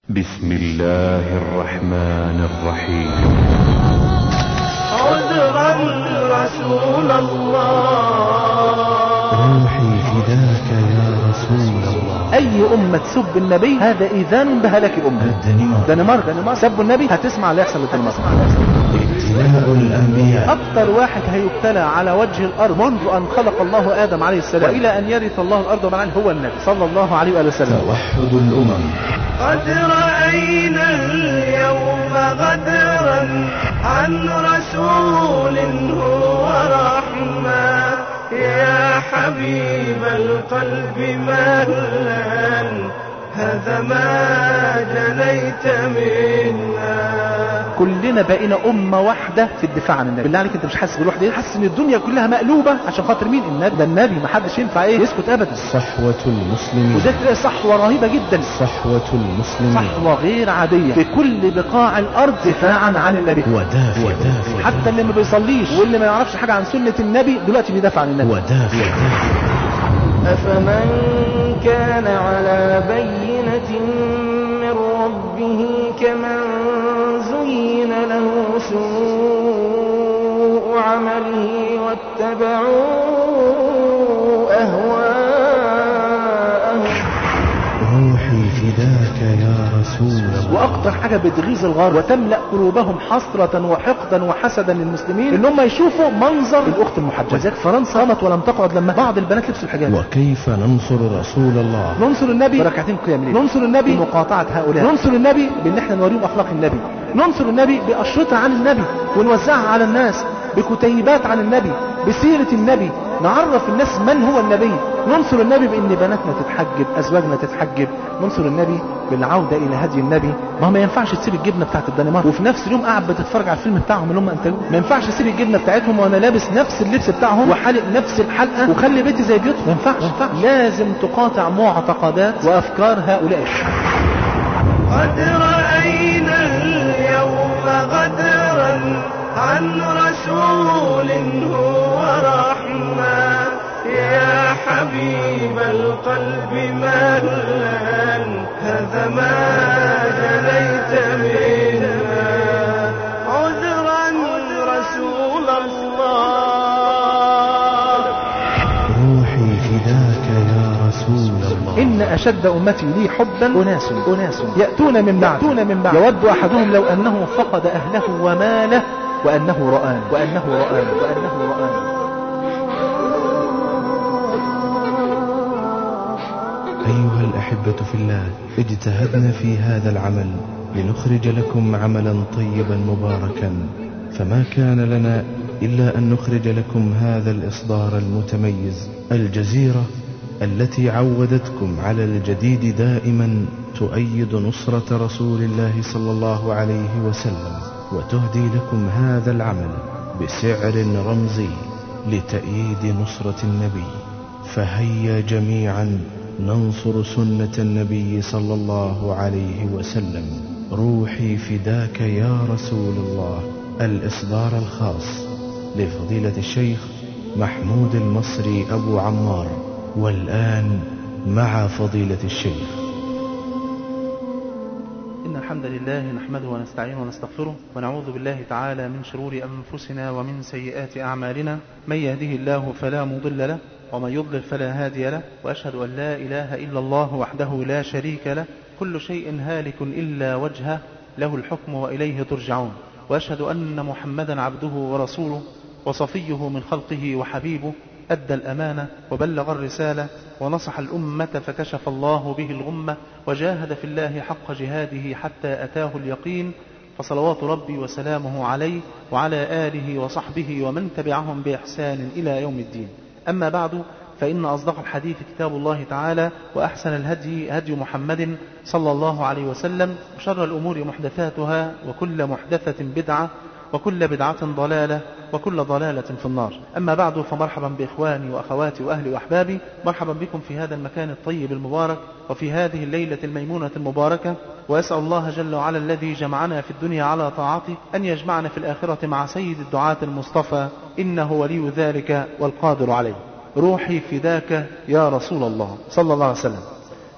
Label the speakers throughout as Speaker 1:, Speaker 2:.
Speaker 1: بسم الله الرحمن الرحيم
Speaker 2: عذرا رسول الله
Speaker 3: روحي فداك يا رسول الله
Speaker 4: اي امه تسب النبي هذا اذان بهلاك الامه
Speaker 3: الدنمارك
Speaker 4: دنمارك دنمارك سبوا النبي هتسمع اللي يحصل للدنمارك
Speaker 3: ابتلاء الأنبياء
Speaker 4: اكتر واحد هيبتلى على وجه الارض منذ ان خلق الله ادم عليه السلام والى ان يرث الله الارض ومن عليه هو النبي صلى الله عليه واله وسلم
Speaker 3: توحد الأمم
Speaker 2: قد رأينا اليوم غدرا عن رسول هو رحمة يا حبيب القلب مهلا هذا ما جنيت منا
Speaker 4: كلنا بقينا امه واحده في الدفاع عن النبي بالله عليك انت مش حاسس بالوحده دي حاسس ان الدنيا كلها مقلوبه عشان خاطر مين النبي ده النبي ما حدش ينفع ايه يسكت ابدا
Speaker 3: صحوة المسلمين
Speaker 4: وده تلاقي صحوه رهيبه جدا
Speaker 3: صحوة المسلمين
Speaker 4: صحوه غير عاديه في كل بقاع الارض دفاعا عن النبي
Speaker 3: ودافع ودافع
Speaker 4: حتى اللي ما بيصليش واللي ما يعرفش حاجه عن سنه النبي دلوقتي بيدافع عن النبي
Speaker 3: ودافع
Speaker 2: أفمن كان على بينة من ربه كمن زين له سوء عمله واتبعوا أهواءهم
Speaker 3: روحي فداك يا رسول الله
Speaker 4: واكتر حاجه بتغيظ الغار وتملا قلوبهم حسره وحقدا وحسدا للمسلمين ان هم يشوفوا منظر الاخت المحجبه ولذلك فرنسا قامت ولم تقعد لما بعض البنات لبسوا الحجاب
Speaker 3: وكيف ننصر رسول الله
Speaker 4: ننصر النبي بركعتين قيام الليل ننصر النبي بمقاطعه هؤلاء ننصر النبي بان احنا نوريهم اخلاق النبي ننصر النبي باشرطه عن النبي ونوزعها على الناس بكتيبات عن النبي بسيره النبي نعرف الناس من هو النبي ننصر النبي بان بناتنا تتحجب ازواجنا تتحجب ننصر النبي بالعوده الى هدي النبي ما هو ما ينفعش تسيب الجبنه بتاعت الدنمارك وفي نفس اليوم قاعد بتتفرج على الفيلم بتاعهم اللي هم انتجوه ما ينفعش اسيب الجبنه بتاعتهم وانا لابس نفس اللبس بتاعهم وحالق نفس الحلقه وخلي بيتي زي بيوتهم ما ينفعش ما ينفعش لازم تقاطع معتقدات وافكار هؤلاء
Speaker 2: قد رأينا اليوم غدرا عن رسول هو رحمة يا حبيب القلب مهلا هذا ما جنيت منا عذرا رسول الله
Speaker 3: روحي فداك يا رسول الله
Speaker 4: إن أشد أمتي لي حبا أناس أناس يأتون من بعد يأتون من بعد يود أحدهم لو أنه فقد أهله وماله وأنه رآن وأنه رآن وأنه رآن
Speaker 3: أيها الأحبة في الله اجتهدنا في هذا العمل لنخرج لكم عملا طيبا مباركا فما كان لنا إلا أن نخرج لكم هذا الإصدار المتميز الجزيرة التي عودتكم على الجديد دائما تؤيد نصرة رسول الله صلى الله عليه وسلم وتهدي لكم هذا العمل بسعر رمزي لتأييد نصرة النبي فهيا جميعا ننصر سنة النبي صلى الله عليه وسلم روحي فداك يا رسول الله الإصدار الخاص لفضيلة الشيخ محمود المصري أبو عمار والآن مع فضيلة الشيخ
Speaker 4: إن الحمد لله نحمده ونستعينه ونستغفره ونعوذ بالله تعالى من شرور أنفسنا ومن سيئات أعمالنا من يهده الله فلا مضل له ومن يضلل فلا هادي له وأشهد أن لا إله إلا الله وحده لا شريك له كل شيء هالك إلا وجهه له الحكم وإليه ترجعون وأشهد أن محمدا عبده ورسوله وصفيه من خلقه وحبيبه أدى الأمانة وبلغ الرسالة ونصح الأمة فكشف الله به الغمة وجاهد في الله حق جهاده حتى أتاه اليقين فصلوات ربي وسلامه عليه وعلى آله وصحبه ومن تبعهم بإحسان إلى يوم الدين أما بعد فإن أصدق الحديث كتاب الله تعالى وأحسن الهدي هدي محمد صلى الله عليه وسلم وشر الأمور محدثاتها وكل محدثة بدعة وكل بدعة ضلالة وكل ضلالة في النار أما بعد فمرحبا بإخواني وأخواتي وأهلي وأحبابي مرحبا بكم في هذا المكان الطيب المبارك وفي هذه الليلة الميمونة المباركة وأسأل الله جل وعلا الذي جمعنا في الدنيا على طاعته أن يجمعنا في الآخرة مع سيد الدعاة المصطفى إنه ولي ذلك والقادر عليه روحي فداك يا رسول الله صلى الله عليه وسلم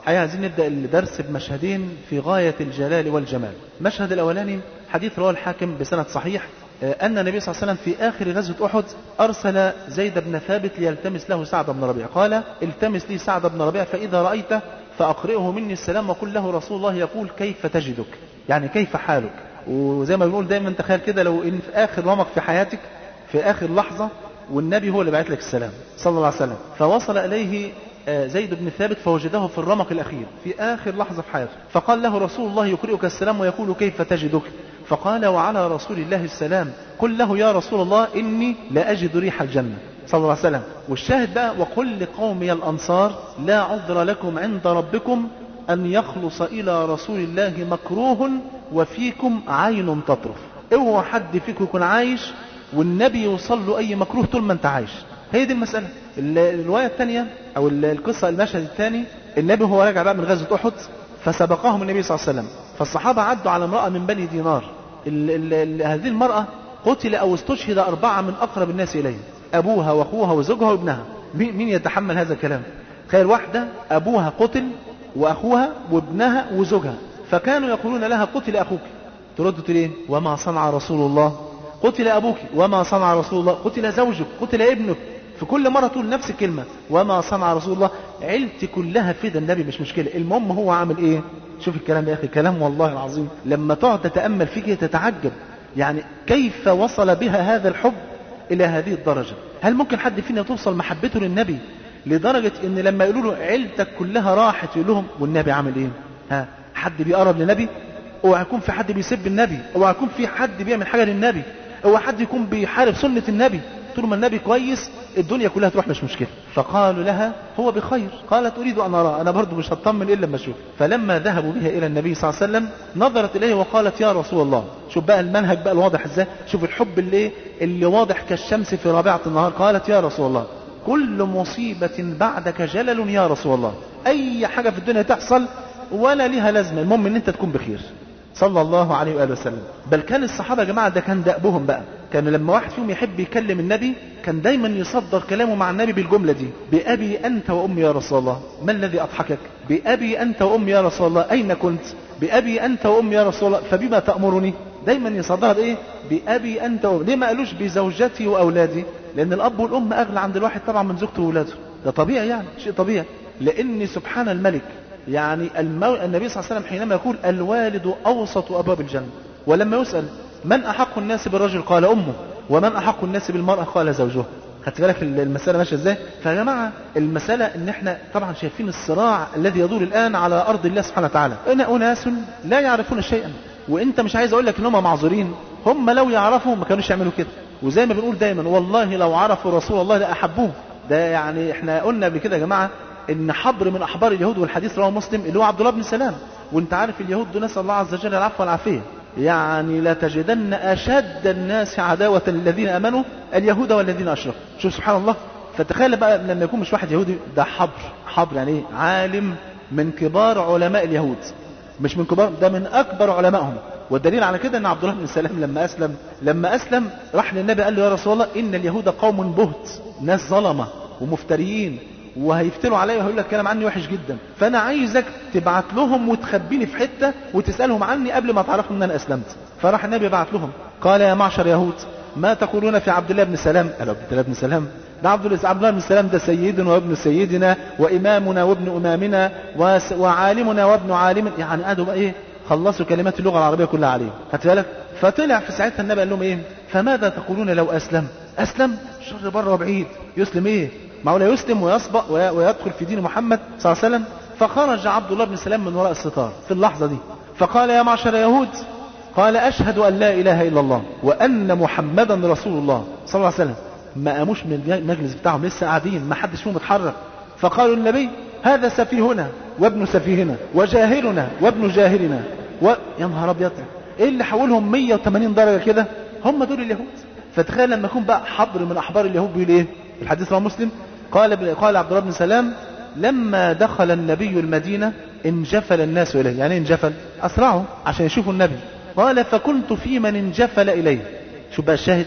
Speaker 4: حقيقة عايزين نبدأ الدرس بمشهدين في غاية الجلال والجمال المشهد الأولاني حديث رواه الحاكم بسند صحيح أن النبي صلى الله عليه وسلم في آخر غزوة أحد أرسل زيد بن ثابت ليلتمس له سعد بن ربيع قال التمس لي سعد بن ربيع فإذا رأيته فأقرئه مني السلام وقل له رسول الله يقول كيف تجدك يعني كيف حالك وزي ما بنقول دايما تخيل كده لو ان في اخر رمق في حياتك في اخر لحظة والنبي هو اللي بعت لك السلام صلى الله عليه وسلم فوصل اليه زيد بن ثابت فوجده في الرمق الاخير في اخر لحظة في حياته فقال له رسول الله يقرئك السلام ويقول كيف تجدك فقال وعلى رسول الله السلام قل له يا رسول الله اني لا اجد ريح الجنة صلى الله عليه وسلم والشاهد بقى وقل لقومي الانصار لا عذر لكم عند ربكم أن يخلص إلى رسول الله مكروه وفيكم عين تطرف اوعى حد فيكم يكون عايش والنبي يوصل له أي مكروه طول ما أنت عايش هي دي المسألة الرواية الثانية أو القصة المشهد الثاني النبي هو راجع بقى من غزوة أحد فسبقهم النبي صلى الله عليه وسلم فالصحابة عدوا على امرأة من بني دينار ال ال ال هذه المرأة قتل أو استشهد أربعة من أقرب الناس إليه أبوها وأخوها وزوجها وابنها مين يتحمل هذا الكلام تخيل واحدة أبوها قتل وأخوها وابنها وزوجها فكانوا يقولون لها قتل أخوك ترد تقول ايه وما صنع رسول الله قتل أبوك وما صنع رسول الله قتل زوجك قتل ابنك في كل مرة تقول نفس الكلمة وما صنع رسول الله عيلتي كلها فدا النبي مش مشكلة المهم هو عامل ايه شوف الكلام يا أخي كلام والله العظيم لما تقعد تتأمل فيه تتعجب يعني كيف وصل بها هذا الحب إلى هذه الدرجة هل ممكن حد فينا توصل محبته للنبي لدرجة ان لما يقولوا له عيلتك كلها راحت يقول لهم والنبي عامل ايه ها حد بيقرب للنبي اوعى يكون في حد بيسب النبي اوعى يكون في حد بيعمل حاجة للنبي اوعى حد يكون بيحارب سنة النبي طول ما النبي كويس الدنيا كلها تروح مش مشكلة فقالوا لها هو بخير قالت أريد أن أرى أنا برضو مش هطمن إلا لما أشوف فلما ذهبوا بها إلى النبي صلى الله عليه وسلم نظرت إليه وقالت يا رسول الله شوف بقى المنهج بقى الواضح إزاي شوف الحب اللي اللي واضح كالشمس في رابعة النهار قالت يا رسول الله كل مصيبة بعدك جلل يا رسول الله أي حاجة في الدنيا تحصل ولا لها لازمة المهم ان انت تكون بخير صلى الله عليه وآله وسلم بل كان الصحابة يا جماعة ده كان دأبهم بقى كان لما واحد فيهم يحب يكلم النبي كان دايما يصدر كلامه مع النبي بالجملة دي بأبي أنت وأمي يا رسول الله ما الذي أضحكك بأبي أنت وأمي يا رسول الله أين كنت بأبي أنت وأمي يا رسول الله فبما تأمرني دايما يصدرها بإيه بأبي أنت وأمي ليه ما قالوش بزوجتي وأولادي لأن الأب والأم أغلى عند الواحد طبعا من زوجته وولاده ده طبيعي يعني شيء طبيعي لأن سبحان الملك يعني المو... النبي صلى الله عليه وسلم حينما يقول الوالد أوسط أبواب الجنة ولما يسأل من أحق الناس بالرجل قال أمه ومن أحق الناس بالمرأة قال زوجها خدت بالك المسألة ماشية ازاي فيا جماعة المسألة ان احنا طبعا شايفين الصراع الذي يدور الآن على أرض الله سبحانه وتعالى ان أناس لا يعرفون شيئا وانت مش عايز اقول لك ان هم معذورين هم لو يعرفوا ما كانوش يعملوا كده وزي ما بنقول دايما والله لو عرفوا رسول الله لأحبوه ده يعني احنا قلنا قبل كده يا جماعة ان حبر من احبار اليهود والحديث رواه مسلم اللي هو عبد الله بن سلام وانت عارف اليهود دول نسال الله عز وجل العفو والعافيه يعني لتجدن اشد الناس عداوه للذين امنوا اليهود والذين اشركوا شوف سبحان الله فتخيل بقى لما يكون مش واحد يهودي ده حبر حبر يعني ايه عالم من كبار علماء اليهود مش من كبار ده من اكبر علمائهم والدليل على كده ان عبد الله بن سلام لما اسلم لما اسلم راح للنبي قال له يا رسول الله ان اليهود قوم بهت ناس ظلمه ومفتريين وهيفتروا عليا وهيقول لك كلام عني وحش جدا فانا عايزك تبعت لهم وتخبيني في حته وتسالهم عني قبل ما تعرفوا ان انا اسلمت فراح النبي بعت لهم قال يا معشر يهود ما تقولون في عبد الله بن سلام قالوا عبد الله بن سلام ده عبد الله عبد الله بن سلام ده سيدنا وابن سيدنا وامامنا وابن امامنا وعالمنا وابن عالم يعني قعدوا بقى ايه خلصوا كلمات اللغه العربيه كلها عليه خدت بالك فطلع في ساعتها النبي قال لهم ايه فماذا تقولون لو اسلم اسلم شر بره وبعيد يسلم ايه معقول يسلم ويسبق ويدخل في دين محمد صلى الله عليه وسلم فخرج عبد الله بن سلام من وراء الستار في اللحظة دي فقال يا معشر يهود قال أشهد أن لا إله إلا الله وأن محمدا رسول الله صلى الله عليه وسلم ما قاموش من المجلس بتاعهم لسه قاعدين ما حدش فيهم اتحرك فقالوا النبي هذا سفيهنا وابن سفيهنا وجاهلنا وابن جاهلنا و... يا نهار ابيض ايه اللي حولهم 180 درجة كده هم دول اليهود فتخيل لما يكون بقى حبر من احبار اليهود بيقول ايه الحديث رواه مسلم قال قال عبد الله بن سلام لما دخل النبي المدينة انجفل الناس إليه يعني انجفل أسرعوا عشان يشوفوا النبي قال فكنت في من انجفل إليه شو بقى الشاهد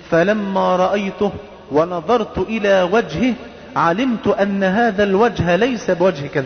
Speaker 4: فلما رأيته ونظرت إلى وجهه علمت أن هذا الوجه ليس بوجه كذاب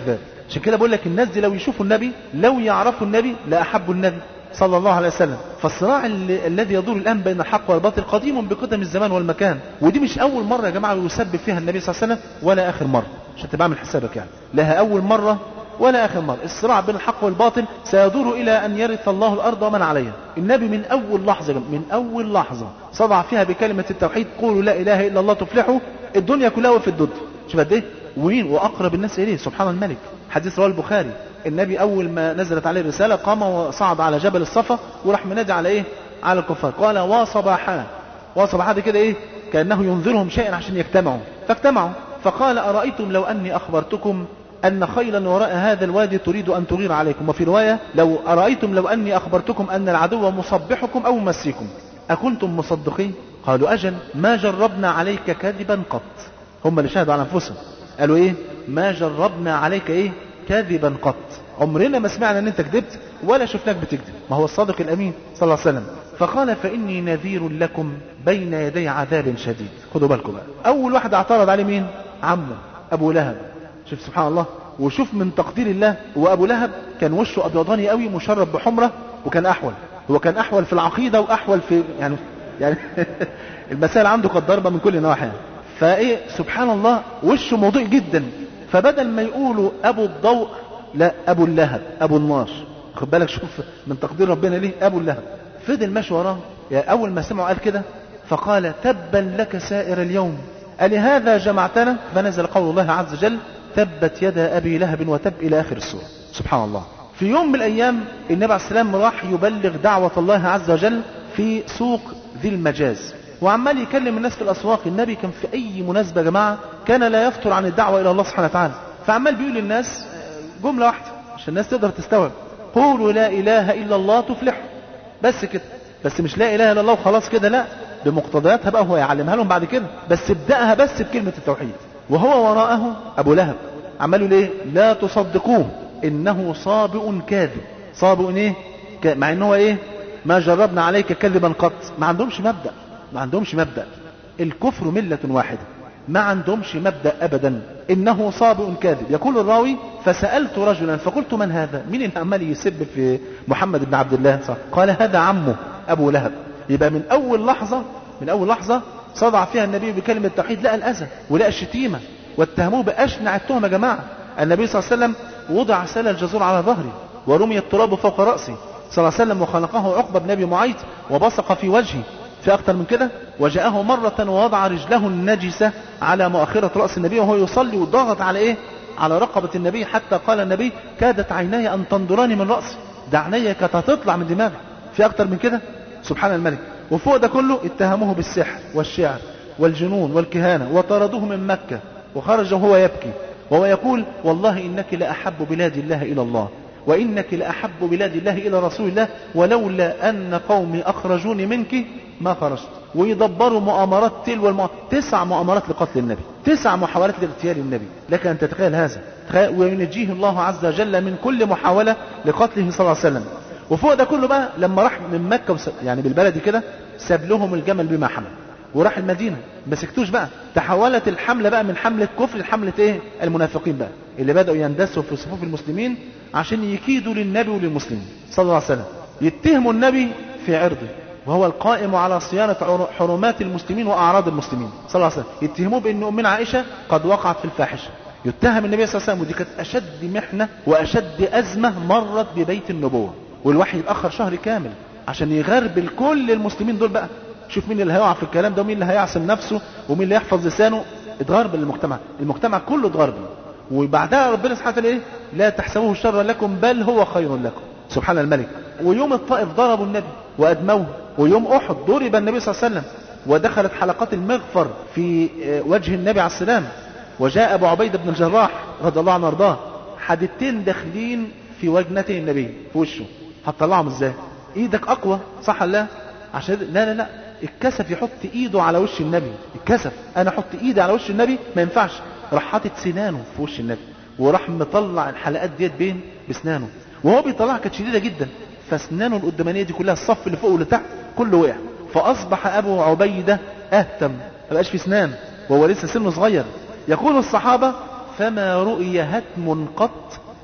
Speaker 4: عشان كده بقول لك الناس دي لو يشوفوا النبي لو يعرفوا النبي لأحبوا النبي صلى الله عليه وسلم فالصراع ال- الذي يدور الآن بين الحق والباطل قديم بقدم الزمان والمكان ودي مش أول مرة يا جماعة يسبب فيها النبي صلى الله عليه وسلم ولا آخر مرة عشان تبقى عامل حسابك يعني لها أول مرة ولا آخر مرة الصراع بين الحق والباطل سيدور إلى أن يرث الله الأرض ومن عليها النبي من أول لحظة يا جماعة، من أول لحظة صدع فيها بكلمة التوحيد قولوا لا إله إلا الله تفلحوا الدنيا كلها وقفت ضده شوف قد إيه ومين وأقرب الناس إليه سبحان الملك حديث رواه البخاري النبي أول ما نزلت عليه الرسالة قام وصعد على جبل الصفا وراح منادي على إيه على الكفار قال وصباحا وصباحا دي كده إيه كأنه ينذرهم شيئا عشان يجتمعوا فاجتمعوا فقال أرأيتم لو أني أخبرتكم أن خيلا وراء هذا الوادي تريد أن تغير عليكم وفي رواية لو أرأيتم لو أني أخبرتكم أن العدو مصبحكم أو مسيكم أكنتم مصدقين قالوا أجل ما جربنا عليك كذبا قط هم اللي شهدوا على أنفسهم قالوا إيه ما جربنا عليك إيه كذبا قط عمرنا ما سمعنا ان انت كذبت ولا شفناك بتكذب ما هو الصادق الامين صلى الله عليه وسلم فقال فاني نذير لكم بين يدي عذاب شديد خدوا بالكم بقى اول واحد اعترض عليه مين عمه ابو لهب شوف سبحان الله وشوف من تقدير الله وابو لهب كان وشه ابيضاني قوي مشرب بحمره وكان احول هو كان احول في العقيده واحول في يعني يعني المسائل عنده قد ضربه من كل النواحي يعني. فايه سبحان الله وشه مضيء جدا فبدل ما يقولوا ابو الضوء لا ابو اللهب ابو النار خد بالك شوف من تقدير ربنا ليه ابو اللهب فضل ماشي وراه يعني اول ما سمعه قال كده فقال تبا لك سائر اليوم ألهذا جمعتنا فنزل قول الله عز وجل تبت يدا أبي لهب وتب إلى آخر السورة سبحان الله في يوم من الأيام النبي عليه السلام راح يبلغ دعوة الله عز وجل في سوق ذي المجاز وعمال يكلم الناس في الأسواق النبي كان في أي مناسبة يا جماعة كان لا يفتر عن الدعوة إلى الله سبحانه وتعالى فعمال بيقول للناس جملة واحدة عشان الناس تقدر تستوعب قولوا لا إله إلا الله تفلحوا بس كده بس مش لا إله إلا الله وخلاص كده لا بمقتضياتها بقى هو يعلمها لهم بعد كده بس ابدأها بس بكلمة التوحيد وهو وراءه أبو لهب عملوا ليه لا تصدقوه إنه صابئ كاذب صابئ إيه ك- مع إن هو إيه ما جربنا عليك كذبا قط ما عندهمش مبدأ ما عندهمش مبدأ الكفر ملة واحدة ما عندهمش مبدأ أبدا إنه صابئ كاذب يقول الراوي فسألت رجلا فقلت من هذا مين اللي عمال يسب في محمد بن عبد الله صح قال هذا عمه أبو لهب يبقى من أول لحظة من أول لحظة صدع فيها النبي بكلمة التوحيد لقى الأذى ولقى الشتيمة واتهموه بأشنع التهمة يا جماعة النبي صلى الله عليه وسلم وضع سل الجزور على ظهري ورمي التراب فوق رأسي صلى الله عليه وسلم وخلقه عقبة بن أبي معيط وبصق في وجهي في أكثر من كده وجاءه مرة ووضع رجله النجسة على مؤخرة رأس النبي وهو يصلي وضغط على إيه على رقبة النبي حتى قال النبي كادت عيناي أن تنظراني من رأسي ده عيني كانت هتطلع من دماغي في أكثر من كده سبحان الملك وفوق ده كله اتهموه بالسحر والشعر والجنون والكهانة وطردوه من مكة وخرج وهو يبكي وهو يقول والله إنك لأحب بلاد الله إلى الله وإنك لأحب بلاد الله إلى رسول الله ولولا أن قومي أخرجوني منك ما خرجت ويدبروا مؤامرات تلو المؤ... تسع مؤامرات لقتل النبي تسع محاولات لاغتيال النبي لك أن تتخيل هذا تخيل وينجيه الله عز وجل من كل محاولة لقتله صلى الله عليه وسلم وفوق ده كله بقى لما راح من مكة وس... يعني بالبلدي كده ساب لهم الجمل بما حمل وراح المدينة ما سكتوش بقى تحولت الحملة بقى من حملة كفر لحملة ايه المنافقين بقى اللي بدأوا يندسوا في صفوف المسلمين عشان يكيدوا للنبي وللمسلمين صلى الله عليه وسلم يتهموا النبي في عرضه وهو القائم على صيانة عر- حرمات المسلمين وأعراض المسلمين صلى الله عليه وسلم يتهموه بأن أمنا عائشة قد وقعت في الفاحشة يتهم النبي صلى الله عليه وسلم ودي كانت أشد محنة وأشد أزمة مرت ببيت النبوة والوحي يتأخر شهر كامل عشان يغربل كل المسلمين دول بقى شوف مين اللي هيقع في الكلام ده ومين اللي هيعصم نفسه ومين اللي يحفظ لسانه اتغربل المجتمع المجتمع كله اتغربل وبعدها ربنا سبحانه وتعالى ايه لا تحسبوه شرا لكم بل هو خير لكم سبحان الملك ويوم الطائف ضربوا النبي وادموه ويوم احد ضرب النبي صلى الله عليه وسلم ودخلت حلقات المغفر في آه، وجه النبي عليه السلام وجاء ابو عبيده بن الجراح رضي الله عنه وارضاه حدتين داخلين في وجنتي النبي في وشه هتطلعهم ازاي ايدك اقوى صح ولا لا عشان لا لا لا الكسف يحط ايده على وش النبي الكسف انا احط ايدي على وش النبي ما ينفعش راح حاطط سنانه في وش النبي وراح مطلع الحلقات ديت بين بسنانه وهو بيطلعها كانت شديده جدا فاسنانه القدامانيه دي كلها الصف اللي فوق واللي تحت كله وقع فاصبح ابو عبيده اهتم ما بقاش في سنان وهو لسه سنه صغير يقول الصحابه فما رؤي هتم قط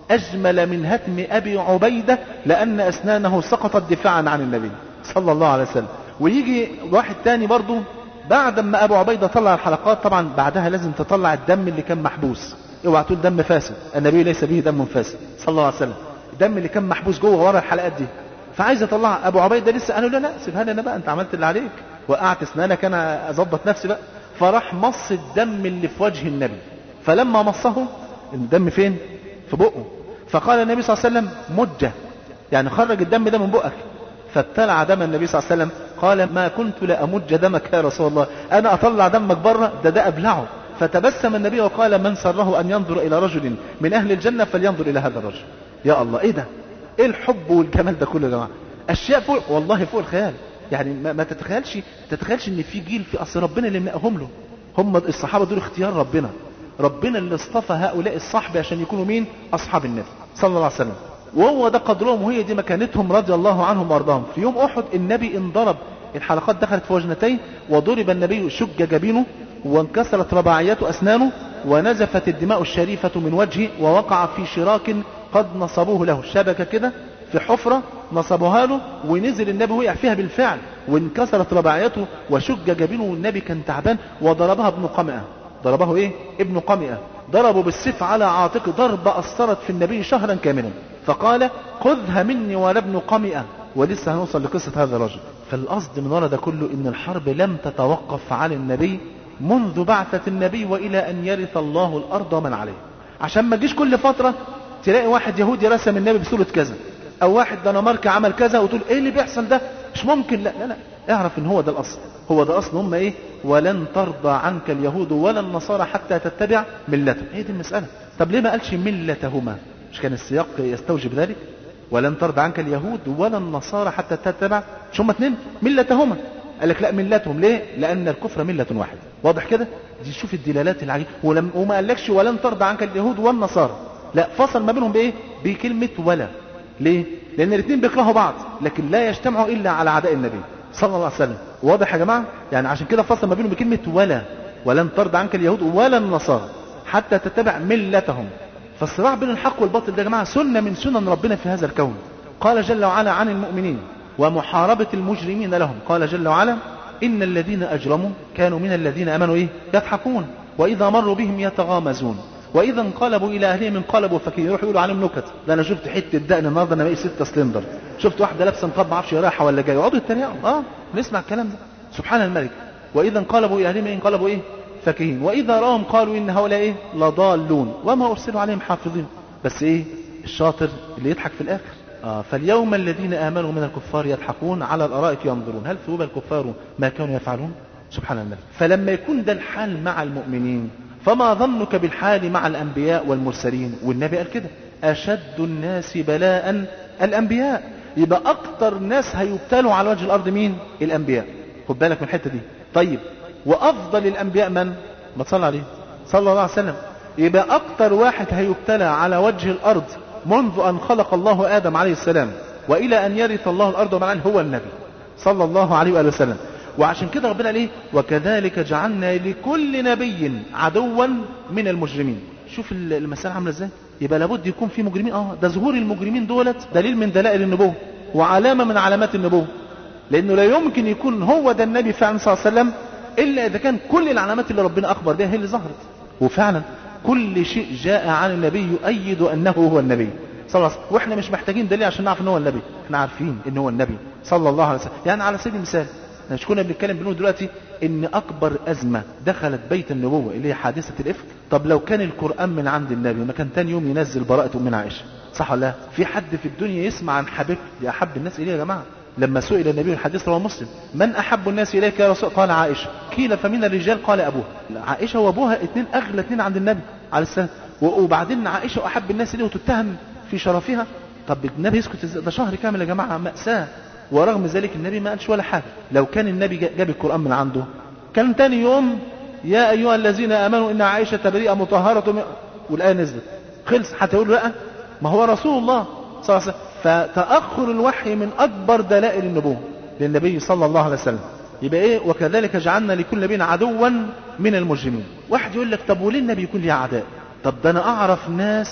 Speaker 4: أجمل من هتم أبي عبيدة لأن أسنانه سقطت دفاعا عن النبي صلى الله عليه وسلم ويجي واحد تاني برضو بعد ما أبو عبيدة طلع الحلقات طبعا بعدها لازم تطلع الدم اللي كان محبوس اوعى تقول دم فاسد النبي ليس به دم فاسد صلى الله عليه وسلم الدم اللي كان محبوس جوه ورا الحلقات دي فعايز اطلع ابو عبيده لسه قالوا لا لا سيبها لي انا بقى انت عملت اللي عليك وقعت اسنانك انا اظبط نفسي بقى فراح مص الدم اللي في وجه النبي فلما مصه الدم فين في بقه فقال النبي صلى الله عليه وسلم مجه يعني خرج الدم ده من بقك فابتلع دم النبي صلى الله عليه وسلم قال ما كنت لأمج دمك يا رسول الله أنا أطلع دمك بره ده ده أبلعه فتبسم النبي وقال من سره أن ينظر إلى رجل من أهل الجنة فلينظر إلى هذا الرجل يا الله إيه ده إيه الحب والجمال ده كله يا جماعة أشياء فوق والله فوق الخيال يعني ما, ما تتخيلش تتخيلش ان في جيل في اصل ربنا اللي منقهم له هم الصحابه دول اختيار ربنا ربنا اللي اصطفى هؤلاء الصحبه عشان يكونوا مين اصحاب النبي صلى الله عليه وسلم وهو ده قدرهم وهي دي مكانتهم رضي الله عنهم وارضاهم في يوم احد النبي انضرب الحلقات دخلت في وجنتيه وضرب النبي شج جبينه وانكسرت رباعيات اسنانه ونزفت الدماء الشريفه من وجهه ووقع في شراك قد نصبوه له شبكه كده في حفرة نصبوها له ونزل النبي وقع فيها بالفعل وانكسرت رباعيته وشج جبينه والنبي كان تعبان وضربها ابن قمئة ضربه ايه ابن قمئة ضربه بالسيف على عاتقه ضربة أثرت في النبي شهرا كاملا فقال خذها مني ولا ابن قمئة ولسه هنوصل لقصة هذا الرجل فالقصد من ورا ده كله ان الحرب لم تتوقف عن النبي منذ بعثة النبي وإلى أن يرث الله الأرض ومن عليه عشان ما تجيش كل فترة تلاقي واحد يهودي رسم النبي بصورة كذا او واحد دنمارك عمل كذا وتقول ايه اللي بيحصل ده مش ممكن لا لا لا اعرف ان هو ده الاصل هو ده اصل هم ايه ولن ترضى عنك اليهود ولا النصارى حتى تتبع ملتهم هي دي المسألة طب ليه ما قالش ملتهما مش كان السياق يستوجب ذلك ولن ترضى عنك اليهود ولا النصارى حتى تتبع مش هم اتنين ملتهما قال لك لا ملتهم ليه لان الكفر ملة واحدة واضح كده دي شوف الدلالات العجيبة ولم وما قالكش ولن ترضى عنك اليهود والنصارى لا فصل ما بينهم بايه بكلمة ولا ليه لان الاثنين بيكرهوا بعض لكن لا يجتمعوا الا على اعداء النبي صلى الله عليه وسلم واضح يا جماعه يعني عشان كده فصل ما بينهم بكلمه ولا ولن ترضى عنك اليهود ولا النصارى حتى تتبع ملتهم فالصراع بين الحق والباطل ده يا جماعه سنه من سنن ربنا في هذا الكون قال جل وعلا عن المؤمنين ومحاربه المجرمين لهم قال جل وعلا ان الذين اجرموا كانوا من الذين امنوا ايه يضحكون واذا مروا بهم يتغامزون واذا انقلبوا الى اهلهم انقلبوا فكين يروحوا يقولوا عليهم نكت ده انا شفت حته دقن النهارده انا بقيت 6 سلندر شفت واحده لابسه نقاب ما اعرفش رايحه ولا جايه يقعدوا يتريقوا اه نسمع الكلام ده سبحان الملك واذا انقلبوا الى اهلهم انقلبوا ايه فكهين واذا راهم قالوا ان هؤلاء ايه لضالون وما ارسلوا عليهم حافظين بس ايه الشاطر اللي يضحك في الاخر آه فاليوم الذين امنوا من الكفار يضحكون على الارائك ينظرون هل ثوب الكفار ما كانوا يفعلون سبحان الملك فلما يكون ده الحال مع المؤمنين فما ظنك بالحال مع الأنبياء والمرسلين والنبي قال كده أشد الناس بلاء الأنبياء يبقى أكتر ناس هيبتلوا على وجه الأرض مين الأنبياء خد بالك من الحتة دي طيب وأفضل الأنبياء من ما تصلى عليه صلى الله عليه وسلم يبقى أكتر واحد هيبتلى على وجه الأرض منذ أن خلق الله آدم عليه السلام وإلى أن يرث الله الأرض ومعنى هو النبي صلى الله عليه وآله وسلم وعشان كده ربنا قال ايه وكذلك جعلنا لكل نبي عدوا من المجرمين شوف المسألة عاملة ازاي يبقى لابد يكون في مجرمين اه ده ظهور المجرمين دولت دليل من دلائل النبوة وعلامة من علامات النبوة لانه لا يمكن يكون هو ده النبي فعلا صلى الله عليه وسلم الا اذا كان كل العلامات اللي ربنا اخبر بها هي اللي ظهرت وفعلا كل شيء جاء عن النبي يؤيد انه هو النبي صلى الله عليه وسلم واحنا مش محتاجين دليل عشان نعرف ان هو النبي احنا عارفين ان هو النبي صلى الله عليه وسلم يعني على سبيل المثال احنا مش كنا بنتكلم بنقول دلوقتي ان اكبر ازمه دخلت بيت النبوه اللي هي حادثه الافك طب لو كان القران من عند النبي ما كان تاني يوم ينزل براءه امنا عائشه صح ولا لا في حد في الدنيا يسمع عن حبيبتي دي احب الناس اليه يا جماعه لما سئل النبي الحديث رواه مسلم من احب الناس اليك يا رسول قال عائشه قيل فمن الرجال قال ابوها عائشه وابوها اثنين اغلى اثنين عند النبي عليه السلام وبعدين عائشه احب الناس اليه وتتهم في شرفها طب النبي يسكت ده شهر كامل يا جماعه ماساه ورغم ذلك النبي ما قالش ولا حاجة لو كان النبي جاب القرآن من عنده كان تاني يوم يا أيها الذين آمنوا إن عائشة بريئة مطهرة من... والآية نزلت خلص حتى يقول لا ما هو رسول الله صلى الله عليه وسلم فتأخر الوحي من أكبر دلائل النبوة للنبي صلى الله عليه وسلم يبقى ايه وكذلك جعلنا لكل نبي عدوا من المجرمين واحد يقول لك طب وليه النبي يكون ليه اعداء طب ده انا اعرف ناس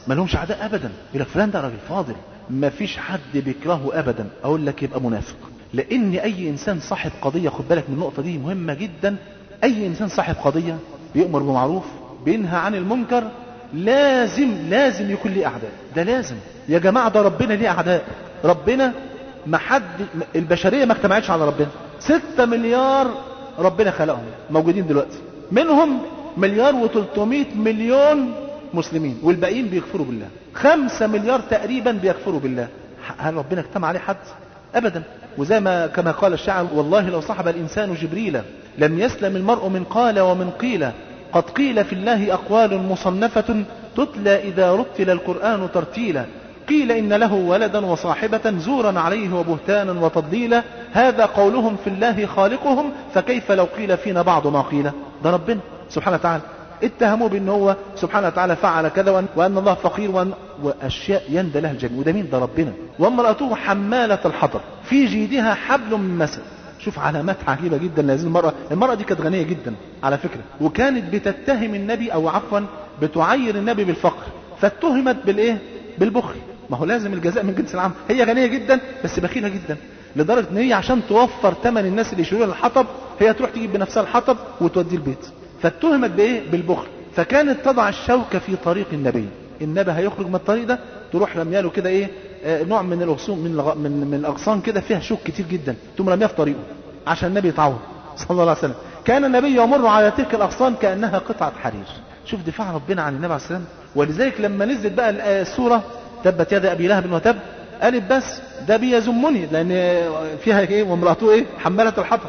Speaker 4: ما لهمش اعداء ابدا يقول لك فلان ده راجل فاضل ما فيش حد بيكرهه ابدا اقول لك يبقى منافق لان اي انسان صاحب قضيه خد بالك من النقطه دي مهمه جدا اي انسان صاحب قضيه بيامر بالمعروف بينهى عن المنكر لازم لازم يكون ليه اعداء ده لازم يا جماعه ده ربنا ليه اعداء ربنا ما حد البشريه ما اجتمعتش على ربنا ستة مليار ربنا خلقهم موجودين دلوقتي منهم مليار و300 مليون مسلمين والباقيين بيكفروا بالله خمسة مليار تقريبا بيكفروا بالله هل ربنا اجتمع عليه حد ابدا وزي ما كما قال الشاعر والله لو صحب الانسان جبريل لم يسلم المرء من قال ومن قيل قد قيل في الله اقوال مصنفة تتلى اذا رتل القرآن ترتيلا قيل إن له ولدا وصاحبة زورا عليه وبهتانا وتضليلا هذا قولهم في الله خالقهم فكيف لو قيل فينا بعض ما قيل ده ربنا سبحانه وتعالى اتهموه بأن هو سبحانه وتعالى فعل كذا وأن, وأن الله فقير وأن وأشياء يندى لها الجميع وده مين ده ربنا وامرأته حمالة الحطب في جيدها حبل من مسد شوف علامات عجيبة جدا لهذه المرأة المرأة دي كانت غنية جدا على فكرة وكانت بتتهم النبي أو عفوا بتعير النبي بالفقر فاتهمت بالإيه بالبخل ما هو لازم الجزاء من جنس العمل هي غنية جدا بس بخيلة جدا لدرجة ان هي عشان توفر ثمن الناس اللي يشيلوا الحطب هي تروح تجيب بنفسها الحطب وتوديه البيت فاتهمت بايه بالبخل فكانت تضع الشوكة في طريق النبي النبي هيخرج من الطريق ده تروح رمياله كده ايه آه نوع من الاغصان من الغ... من من الاغصان كده فيها شوك كتير جدا تقوم رميها في طريقه عشان النبي يتعوض صلى الله عليه وسلم كان النبي يمر على تلك الاغصان كانها قطعه حرير شوف دفاع ربنا عن النبي عليه السلام ولذلك لما نزلت بقى السوره تبت يد ابي لهب وتب قالت بس ده بيزمني لان فيها ايه وامراته ايه حماله الحطب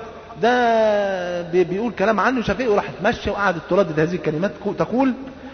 Speaker 4: ده بيقول كلام عنه شفيق وراحت ماشيه وقعدت تردد هذه الكلمات تقول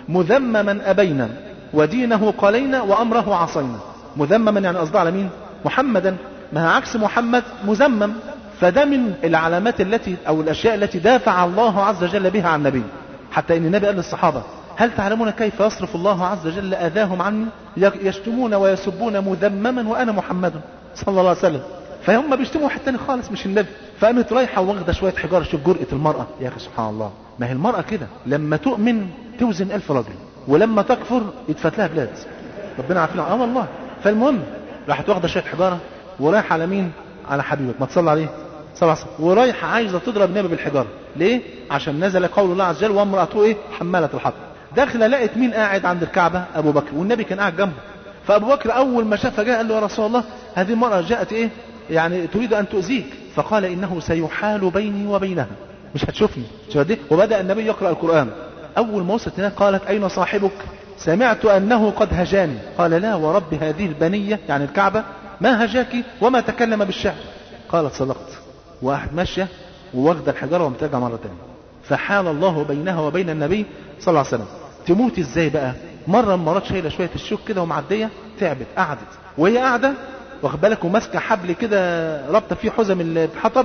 Speaker 4: مذمما ابينا ودينه قلينا وامره عصينا مذمما يعني قصدها على مين محمدا ما هي عكس محمد مذمم فده من العلامات التي او الاشياء التي دافع الله عز وجل بها عن النبي حتى ان النبي قال للصحابه هل تعلمون كيف يصرف الله عز وجل اذاهم عني يشتمون ويسبون مذمما وانا محمد صلى الله عليه وسلم فهم بيشتموا واحد تاني خالص مش النبي فقامت رايحه واخده شويه حجاره شوف جرأه المراه يا اخي سبحان الله ما هي المراه كده لما تؤمن توزن ألف راجل ولما تكفر يتفت لها بلاد ربنا عارفين اه والله فالمهم راحت واخده شويه حجاره ورايحه على مين على حبيبك ما تصلي عليه صلى الله عليه وسلم ورايحه عايزه تضرب النبي بالحجاره ليه عشان نزل قول الله عز وجل وامراته ايه حماله الحطب داخله لقت مين قاعد عند الكعبه ابو بكر والنبي كان قاعد جنبه فابو بكر اول ما شافها جاء قال له يا رسول الله هذه المراه جاءت ايه يعني تريد ان تؤذيك فقال انه سيحال بيني وبينها مش هتشوفني شوف دي وبدا النبي يقرا القران اول ما وصلت هناك قالت اين صاحبك سمعت انه قد هجاني قال لا ورب هذه البنيه يعني الكعبه ما هجاك وما تكلم بالشعر قالت صدقت وقعدت ماشيه وواخده الحجاره ومترجع مره ثانيه فحال الله بينها وبين النبي صلى الله عليه وسلم تموت ازاي بقى مره من المرات شايله شويه الشوك كده ومعديه تعبت قعدت وهي قاعده واخد بالك وماسكه حبل كده رابطه فيه حزم الحطب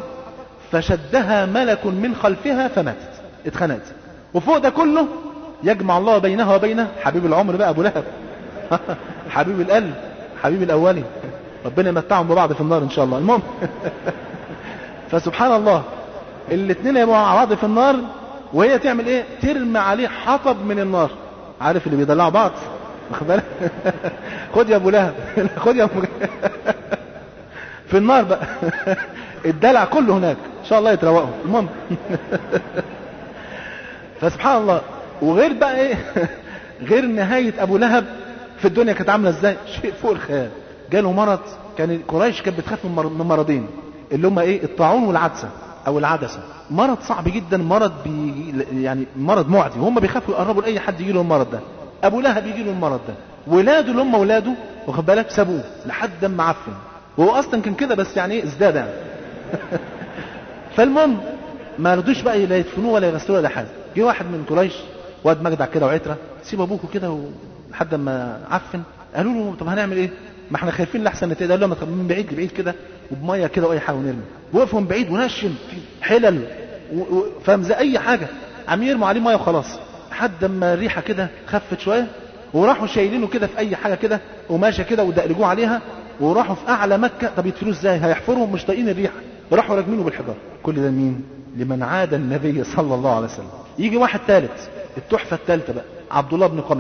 Speaker 4: فشدها ملك من خلفها فماتت اتخنقت وفوق ده كله يجمع الله بينها وبين حبيب العمر بقى ابو لهب حبيب القلب حبيب الاولي ربنا يمتعهم ببعض في النار ان شاء الله المهم فسبحان الله الاثنين يبقوا مع بعض في النار وهي تعمل ايه ترمي عليه حطب من النار عارف اللي بيدلعوا بعض واخد بالك خد يا ابو لهب خد يا ابو في النار بقى الدلع كله هناك ان شاء الله يتروقوا المهم فسبحان الله وغير بقى ايه غير نهاية ابو لهب في الدنيا كانت عاملة ازاي شيء فوق الخيال جاله مرض كان قريش كانت بتخاف من مرضين اللي هم ايه الطاعون والعدسة او العدسة مرض صعب جدا مرض بي يعني مرض معدي وهم بيخافوا يقربوا لاي حد يجي له المرض ده ابو لهب يجي له المرض ده ولاده اللي هم ولاده واخد بالك سابوه لحد ما عفن وهو اصلا كان كده بس يعني ايه ازداد يعني فالمهم ما رضوش بقى لا يدفنوه ولا يغسلوه ولا حاجه جه واحد من قريش واد مجدع كده وعتره سيب ابوكوا كده لحد ما عفن قالوا له طب هنعمل ايه ما احنا خايفين لاحسن نتقدر قال لهم من بعيد لبعيد كده وبميه كده واي حاجه ونرمي وقفوا من بعيد ونشم حلل فاهم زي اي حاجه عم يرموا عليه ميه وخلاص لحد ما الريحه كده خفت شويه وراحوا شايلينه كده في اي حاجه كده قماشه كده ودقلجوه عليها وراحوا في اعلى مكه طب يدفنوه ازاي هيحفروا مش طايقين الريحه راحوا راكمينه بالحجاره كل ده مين لمن عاد النبي صلى الله عليه وسلم يجي واحد ثالث التحفه الثالثه بقى عبد الله بن قمئه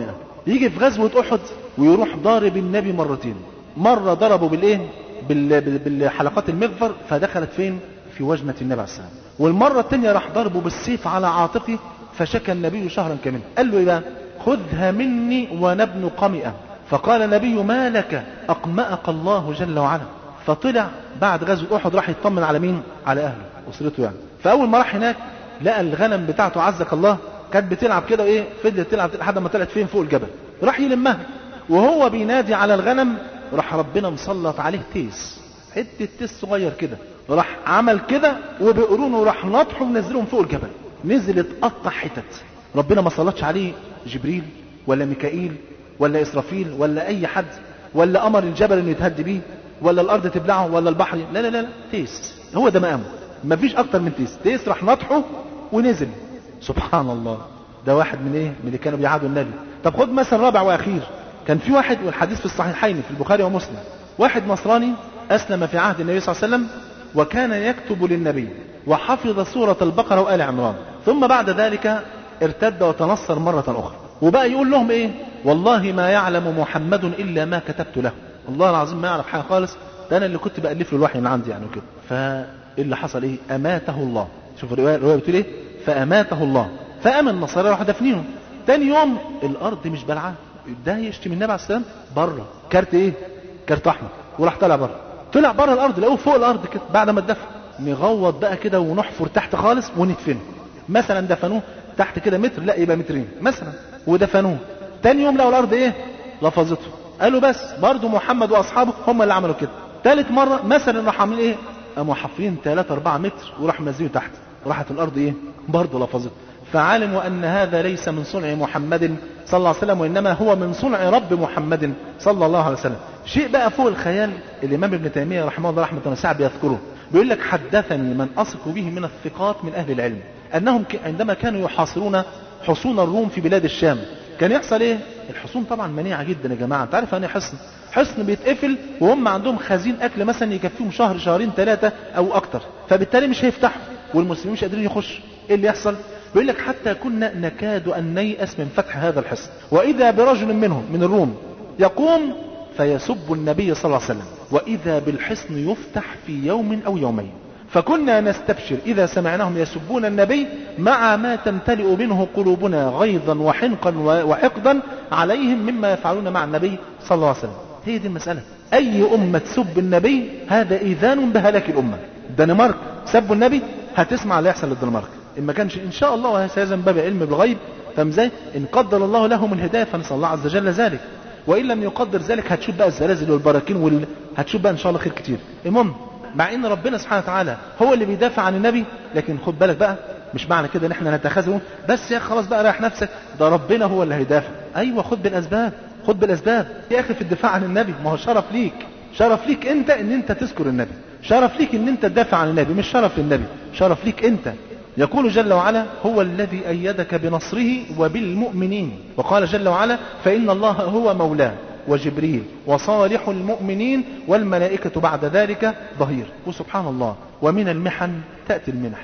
Speaker 4: يجي في غزوة أحد ويروح ضارب النبي مرتين مرة ضربه بالإيه بال... بال... بالحلقات المغفر فدخلت فين في وجنة النبي عليه السلام والمرة الثانية راح ضربه بالسيف على عاتقه فشكى النبي شهرا كاملا قال له إيه بقى خذها مني وانا ابن قمئة فقال النبي ما لك أقمأك الله جل وعلا فطلع بعد غزوة أحد راح يطمن على مين على أهله أسرته يعني فأول ما راح هناك لقى الغنم بتاعته عزك الله كانت بتلعب كده وايه فضلت تلعب لحد ما طلعت فين فوق الجبل راح يلمها وهو بينادي على الغنم راح ربنا مسلط عليه تيس حته تيس صغير كده راح عمل كده وبقرونه راح نطحه ونزلهم فوق الجبل نزل اتقطع حتت ربنا ما سلطش عليه جبريل ولا ميكائيل ولا اسرافيل ولا اي حد ولا امر الجبل انه يتهد بيه ولا الارض تبلعه ولا البحر لا لا لا, لا. تيس هو ده مقامه مفيش اكتر من تيس تيس راح نطحه ونزل سبحان الله ده واحد من ايه من اللي كانوا بيعادوا النبي طب خد مثل رابع واخير كان في واحد والحديث في الصحيحين في البخاري ومسلم واحد نصراني اسلم في عهد النبي صلى الله عليه وسلم وكان يكتب للنبي وحفظ سورة البقرة وآل عمران ثم بعد ذلك ارتد وتنصر مرة أخرى وبقى يقول لهم ايه والله ما يعلم محمد إلا ما كتبت له الله العظيم ما يعرف حاجة خالص ده أنا اللي كنت بألف له الوحي من عندي يعني وكده فاللي حصل ايه أماته الله شوف الرواية, الرواية بتقول ايه فأماته الله فأمن النصارى راح دفنينه تاني يوم الأرض مش بلعان ده يشتم النبي عليه السلام بره كارت ايه كارت احمر وراح طلع بره طلع بره الارض لقوه فوق الارض كده بعد ما اتدفن نغوط بقى كده ونحفر تحت خالص وندفنه مثلا دفنوه تحت كده متر لا يبقى مترين مثلا ودفنوه تاني يوم لقوا الارض ايه لفظته قالوا بس برضه محمد واصحابه هم اللي عملوا كده ثالث مره مثلا راحوا عاملين ايه قاموا حافرين 3 4 متر وراحوا منزلينه تحت وراحت الارض ايه برضه لفظته فعلموا ان هذا ليس من صنع محمد صلى الله عليه وسلم وانما هو من صنع رب محمد صلى الله عليه وسلم شيء بقى فوق الخيال الامام ابن تيميه رحمه الله رحمه واسعه بيذكره بيقول لك حدثني من اثق به من الثقات من اهل العلم انهم عندما كانوا يحاصرون حصون الروم في بلاد الشام كان يحصل ايه الحصون طبعا منيعه جدا يا جماعه انت عارف يعني حصن حصن بيتقفل وهم عندهم خزين اكل مثلا يكفيهم شهر شهرين ثلاثه او اكتر فبالتالي مش هيفتحوا والمسلمين مش قادرين يخشوا ايه اللي يحصل بيقول لك حتى كنا نكاد ان نيأس من فتح هذا الحصن واذا برجل منهم من الروم يقوم فيسب النبي صلى الله عليه وسلم واذا بالحصن يفتح في يوم او يومين فكنا نستبشر إذا سمعناهم يسبون النبي مع ما تمتلئ منه قلوبنا غيظا وحنقا وحقدا عليهم مما يفعلون مع النبي صلى الله عليه وسلم هي دي المسألة أي أمة تسب النبي هذا إيذان بهلاك الأمة الدنمارك سبوا النبي هتسمع اللي يحصل للدنمارك إن ما كانش إن شاء الله سيزن باب علم بالغيب فاهم ازاي؟ إن قدر الله لهم الهداية فنسأل الله عز وجل ذلك وإن لم يقدر ذلك هتشوف بقى الزلازل والبراكين وال... هتشوف بقى إن شاء الله خير كتير المهم مع ان ربنا سبحانه وتعالى هو اللي بيدافع عن النبي لكن خد بالك بقى مش معنى كده ان احنا نتخذه بس يا خلاص بقى رايح نفسك ده ربنا هو اللي هيدافع ايوه خد بالاسباب خد بالاسباب يا اخي في الدفاع عن النبي ما هو شرف ليك شرف ليك انت ان انت تذكر النبي شرف ليك ان انت تدافع عن النبي مش شرف للنبي شرف ليك انت يقول جل وعلا هو الذي أيدك بنصره وبالمؤمنين وقال جل وعلا فإن الله هو مولاه وجبريل وصالح المؤمنين والملائكة بعد ذلك ظهير وسبحان الله ومن المحن تأتي المنح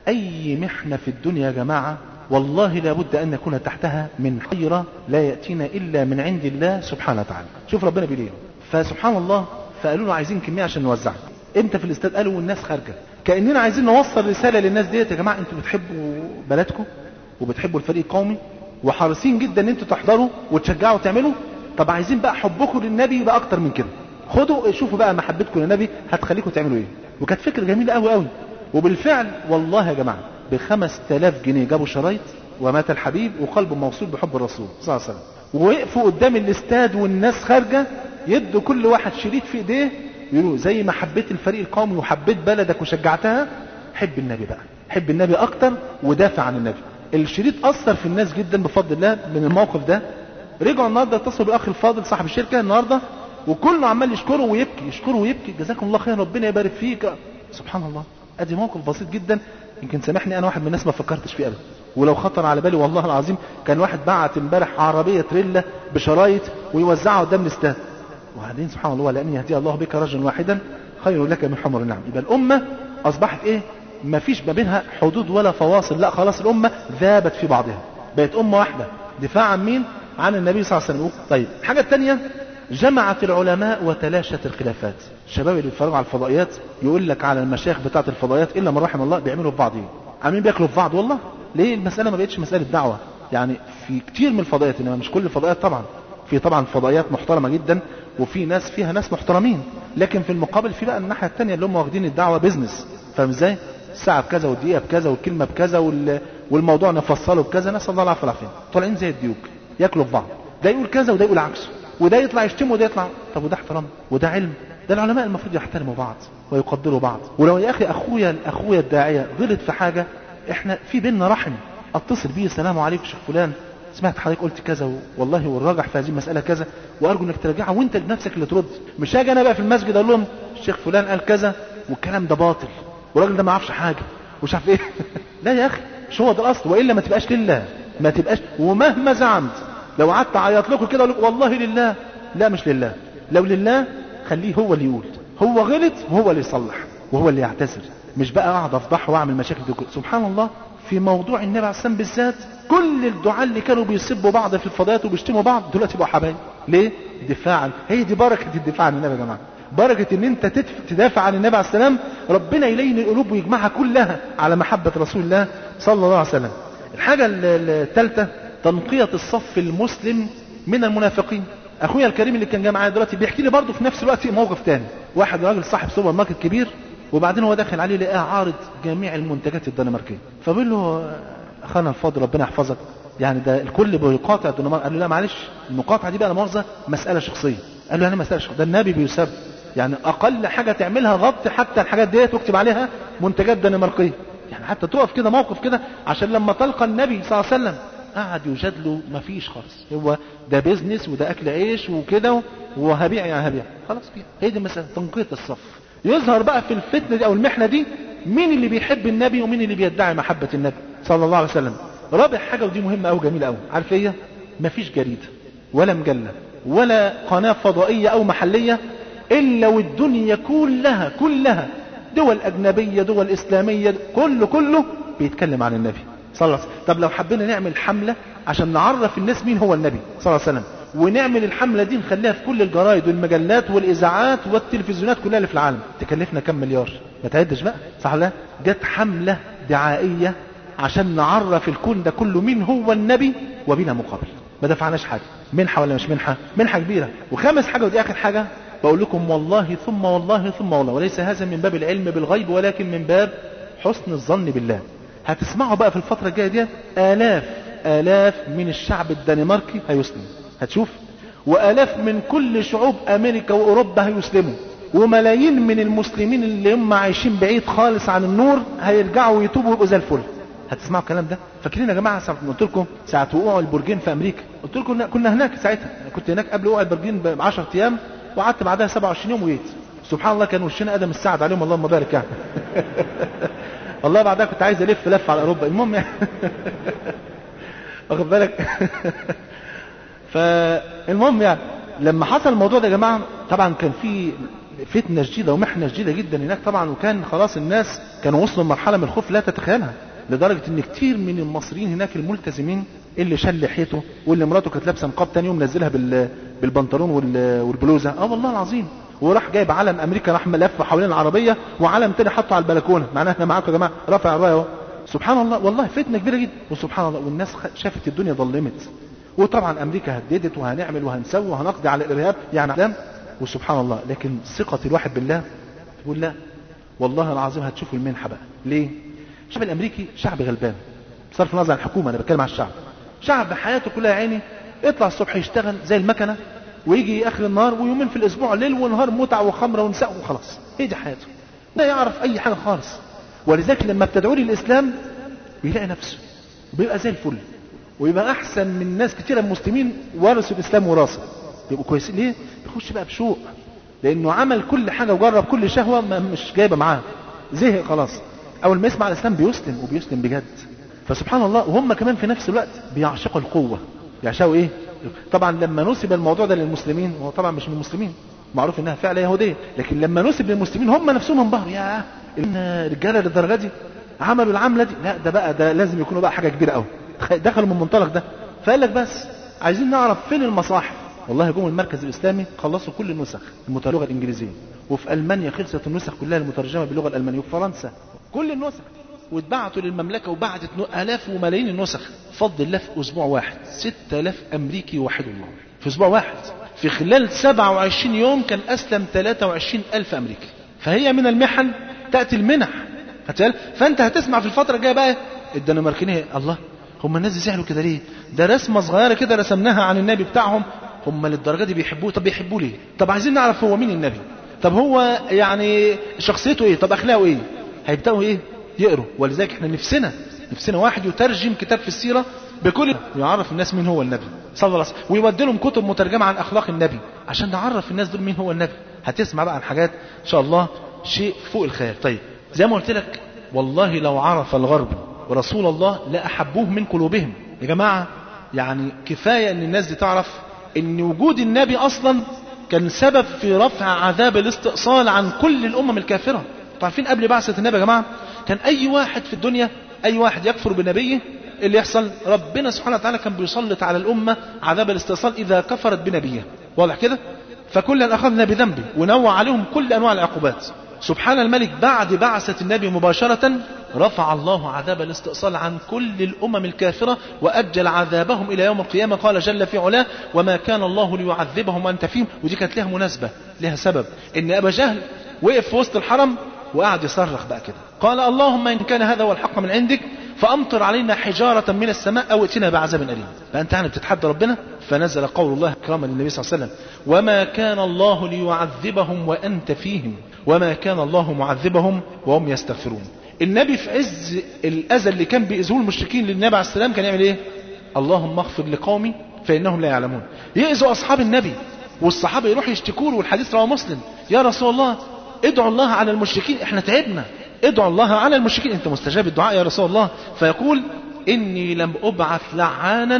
Speaker 4: أي محنة في الدنيا يا جماعة والله لابد أن نكون تحتها من خيرة لا يأتينا إلا من عند الله سبحانه وتعالى شوف ربنا بيقول فسبحان الله فقالوا له عايزين كمية عشان نوزعها امتى في الاستاد قالوا والناس خارجه كاننا عايزين نوصل رساله للناس ديت يا جماعه انتوا بتحبوا بلدكم وبتحبوا الفريق القومي وحريصين جدا ان انتوا تحضروا وتشجعوا وتعملوا طب عايزين بقى حبكم للنبي يبقى اكتر من كده خدوا شوفوا بقى محبتكم للنبي هتخليكم تعملوا ايه وكانت فكره جميله قوي قوي وبالفعل والله يا جماعه ب 5000 جنيه جابوا شرايط ومات الحبيب وقلبه موصول بحب الرسول صلى الله عليه وسلم ووقفوا قدام الاستاد والناس خارجه يدوا كل واحد شريط في ايديه يقولوا زي ما حبيت الفريق القومي وحبيت بلدك وشجعتها حب النبي بقى حب النبي اكتر ودافع عن النبي الشريط اثر في الناس جدا بفضل الله من الموقف ده رجعوا النهارده اتصلوا بالاخ الفاضل صاحب الشركه النهارده وكله عمال يشكره ويبكي يشكره ويبكي جزاكم الله خير ربنا يبارك فيك سبحان الله ادي موقف بسيط جدا يمكن سامحني انا واحد من الناس ما فكرتش فيه ابدا ولو خطر على بالي والله العظيم كان واحد بعت امبارح عربيه تريلا بشرايط ويوزعها قدام الاستاد وبعدين سبحان الله لأن يهدي الله بك رجلا واحدا خير لك من حمر النعم يبقى الأمة أصبحت إيه ما فيش ما بينها حدود ولا فواصل لا خلاص الأمة ذابت في بعضها بقت أمة واحدة دفاع عن مين عن النبي صلى الله عليه وسلم طيب الحاجة الثانية جمعت العلماء وتلاشت الخلافات الشباب اللي بيتفرجوا على الفضائيات يقول لك على المشايخ بتاعة الفضائيات إلا من رحم الله بيعملوا في بعضهم عاملين بياكلوا في بعض والله ليه المسألة ما بقتش مسألة دعوة يعني في كتير من الفضائيات انما مش كل الفضائيات طبعا في طبعا فضائيات محترمة جدا وفي ناس فيها ناس محترمين لكن في المقابل في بقى الناحية التانية اللي هم واخدين الدعوة بيزنس فاهم ازاي الساعة بكذا والدقيقة بكذا والكلمة بكذا وال... والموضوع نفصله بكذا نسأل الله العافية والعافية طالعين زي الديوك ياكلوا في بعض ده يقول كذا وده يقول عكسه وده يطلع يشتم وده يطلع طب وده احترام وده علم ده العلماء المفروض يحترموا بعض ويقدروا بعض ولو يا اخي اخويا اخويا الداعيه غلط في حاجه احنا في بيننا رحم اتصل بيه السلام عليكم شيخ فلان سمعت حضرتك قلت كذا والله والراجح في هذه المساله كذا وارجو انك تراجعها وانت بنفسك اللي ترد مش هاجي انا بقى في المسجد اقول لهم الشيخ فلان قال كذا والكلام ده باطل والراجل ده ما يعرفش حاجه ومش عارف ايه لا يا اخي مش هو ده الاصل والا ما تبقاش لله ما تبقاش ومهما زعمت لو قعدت اعيط لكم كده اقول لكم والله لله لا مش لله لو لله خليه هو اللي يقول هو غلط وهو اللي يصلح وهو اللي يعتذر مش بقى اقعد افضحه واعمل مشاكل دي كلها. سبحان الله في موضوع النبي عليه السلام بالذات كل الدعاء اللي كانوا بيسبوا بعض في الفضائيات وبيشتموا بعض دلوقتي بقوا حبايب ليه دفاعا هي دي بركه الدفاع عن النبي يا جماعه بركة ان انت تدف... تدافع عن النبي عليه السلام ربنا يلين القلوب ويجمعها كلها على محبة رسول الله صلى الله عليه وسلم الحاجة الثالثة تنقية الصف المسلم من المنافقين اخويا الكريم اللي كان جاي معايا دلوقتي بيحكي لي برضه في نفس الوقت موقف تاني واحد راجل صاحب سوبر ماركت كبير وبعدين هو داخل عليه لقاه عارض جميع المنتجات الدنماركيه فبيقول له اخانا الفاضل ربنا يحفظك يعني ده الكل بيقاطع الدنمارك قال له لا معلش المقاطعه دي بقى مؤاخذه مساله شخصيه قال له يعني مساله شخصيه ده النبي بيسب يعني اقل حاجه تعملها غطي حتى الحاجات ديت واكتب عليها منتجات دنماركيه يعني حتى تقف كده موقف كده عشان لما تلقى النبي صلى الله عليه وسلم قعد يجادله مفيش خالص هو ده بيزنس وده اكل عيش وكده وهبيع يعني هبيع خلاص كده هي دي المساله تنقية الصف يظهر بقى في الفتنه دي او المحنه دي مين اللي بيحب النبي ومين اللي بيدعي محبه النبي صلى الله عليه وسلم رابع حاجه ودي مهمه قوي جميله قوي عارف ايه مفيش جريده ولا مجله ولا قناه فضائيه او محليه الا والدنيا كلها كلها دول اجنبيه دول اسلاميه كله كله بيتكلم عن النبي صلى الله عليه وسلم طب لو حبينا نعمل حملة عشان نعرف الناس مين هو النبي صلى الله عليه وسلم ونعمل الحملة دي نخليها في كل الجرايد والمجلات والإذاعات والتلفزيونات كلها اللي في العالم تكلفنا كم مليار ما تعدش بقى صح لا جت حملة دعائية عشان نعرف الكون ده كله مين هو النبي وبلا مقابل ما دفعناش حاجة منحة ولا مش منحة منحة كبيرة وخامس حاجة ودي آخر حاجة بقول لكم والله ثم والله ثم والله وليس هذا من باب العلم بالغيب ولكن من باب حسن الظن بالله هتسمعوا بقى في الفترة الجاية دي آلاف آلاف من الشعب الدنماركي هيسلم هتشوف وآلاف من كل شعوب أمريكا وأوروبا هيسلموا وملايين من المسلمين اللي هم عايشين بعيد خالص عن النور هيرجعوا ويتوبوا ويبقوا زي الفل هتسمعوا الكلام ده فاكرين يا جماعه ساعه قلت لكم ساعه وقوع البرجين في امريكا قلت لكم كنا هناك ساعتها كنت هناك قبل وقوع البرجين ب 10 ايام وقعدت بعدها 27 يوم وجيت سبحان الله كان وشنا ادم السعد عليهم اللهم بارك يعني والله بعدها كنت عايز الف لف على اوروبا المهم يعني واخد بالك فالمهم يعني لما حصل الموضوع ده يا جماعه طبعا كان في فتنه شديده ومحنه شديده جدا هناك طبعا وكان خلاص الناس كانوا وصلوا لمرحله من الخوف لا تتخيلها لدرجه ان كتير من المصريين هناك الملتزمين اللي شال لحيته واللي مراته كانت لابسه نقاب تاني يوم نزلها بال بالبنطلون والبلوزه اه والله العظيم وراح جايب علم امريكا راح ملف حوالين العربيه وعلم تاني حطه على البلكونه معناه احنا معاكم يا جماعه رافع الرايه اهو سبحان الله والله فتنه كبيره جدا وسبحان الله والناس شافت الدنيا ظلمت وطبعا امريكا هددت وهنعمل وهنسوي وهنقضي على الارهاب يعني اعلام وسبحان الله لكن ثقه الواحد بالله تقول لا والله العظيم هتشوفوا المنحه بقى ليه؟ الشعب الامريكي شعب غلبان بصرف النظر عن الحكومه انا بتكلم عن الشعب شعب حياته كلها يا عيني يطلع الصبح يشتغل زي المكنه ويجي اخر النهار ويومين في الاسبوع ليل ونهار متعه وخمره ونساء وخلاص هي دي حياته لا يعرف اي حاجه خالص ولذلك لما بتدعو لي الاسلام بيلاقي نفسه وبيبقى زي الفل ويبقى احسن من ناس كتيره من المسلمين ورثوا الاسلام وراثه يبقوا كويسين ليه بيخش بقى بشوق لانه عمل كل حاجه وجرب كل شهوه ما مش جايبه معاه زهق خلاص اول ما يسمع الاسلام بيسلم وبيسلم بجد فسبحان الله وهم كمان في نفس الوقت بيعشقوا القوه بيعشقوا ايه طبعا لما نسب الموضوع ده للمسلمين هو طبعا مش من المسلمين معروف انها فعله يهوديه لكن لما نسب للمسلمين هم نفسهم انبهروا يا الرجاله للدرجه دي عملوا العمله دي لا ده بقى ده لازم يكونوا بقى حاجه كبيره قوي دخلوا من المنطلق ده فقال لك بس عايزين نعرف فين المصاحف والله جم المركز الاسلامي خلصوا كل النسخ المترجمه الانجليزيه وفي المانيا خلصت النسخ كلها المترجمه باللغه الالمانيه وفي فرنسا كل النسخ واتبعتوا للمملكه وبعتت نو- الاف وملايين النسخ فضل الله في اسبوع واحد 6000 امريكي وحد الله في اسبوع واحد في خلال 27 يوم كان اسلم 23 الف امريكي فهي من المحن تاتي المنح خدت بالك؟ فانت هتسمع في الفتره الجايه بقى الدنماركيين إيه؟ الله هم الناس دي زعلوا كده ليه ده رسمه صغيره كده رسمناها عن النبي بتاعهم هم للدرجه دي بيحبوه طب بيحبوه ليه طب عايزين نعرف هو مين النبي طب هو يعني شخصيته ايه طب اخلاقه ايه هيبداوا ايه يقروا ولذلك احنا نفسنا نفسنا واحد يترجم كتاب في السيره بكل يعرف الناس مين هو النبي صلى الله عليه وسلم ويودي لهم كتب مترجمه عن اخلاق النبي عشان نعرف الناس دول مين هو النبي هتسمع بقى عن حاجات ان شاء الله شيء فوق الخيال طيب زي ما قلت لك والله لو عرف الغرب ورسول الله لأحبوه من قلوبهم يا جماعة يعني كفاية ان الناس دي تعرف ان وجود النبي اصلا كان سبب في رفع عذاب الاستئصال عن كل الامم الكافرة انتوا عارفين قبل بعثة النبي يا جماعة كان اي واحد في الدنيا اي واحد يكفر بنبيه اللي يحصل ربنا سبحانه وتعالى كان بيسلط على الامة عذاب الاستئصال اذا كفرت بنبيه واضح كده فكلا اخذنا بذنبه ونوع عليهم كل انواع العقوبات سبحان الملك بعد بعثة النبي مباشرة رفع الله عذاب الاستئصال عن كل الأمم الكافرة وأجل عذابهم إلى يوم القيامة قال جل في علاه وما كان الله ليعذبهم وأنت فيهم ودي كانت لها مناسبة لها سبب إن أبا جهل وقف في وسط الحرم وقعد يصرخ بقى كده قال اللهم إن كان هذا هو الحق من عندك فأمطر علينا حجارة من السماء أو ائتنا بعذاب أليم فأنت يعني بتتحدى ربنا فنزل قول الله كراما للنبي صلى الله عليه وسلم وما كان الله ليعذبهم وأنت فيهم وما كان الله معذبهم وهم يستغفرون النبي في عز الأذى اللي كان بيأذوه المشركين للنبي عليه السلام كان يعمل إيه اللهم اغفر لقومي فإنهم لا يعلمون يأذوا أصحاب النبي والصحابة يروحوا يشتكوا له والحديث رواه مسلم يا رسول الله ادعوا الله على المشركين احنا تعبنا ادعوا الله على المشركين انت مستجاب الدعاء يا رسول الله فيقول اني لم ابعث لعانا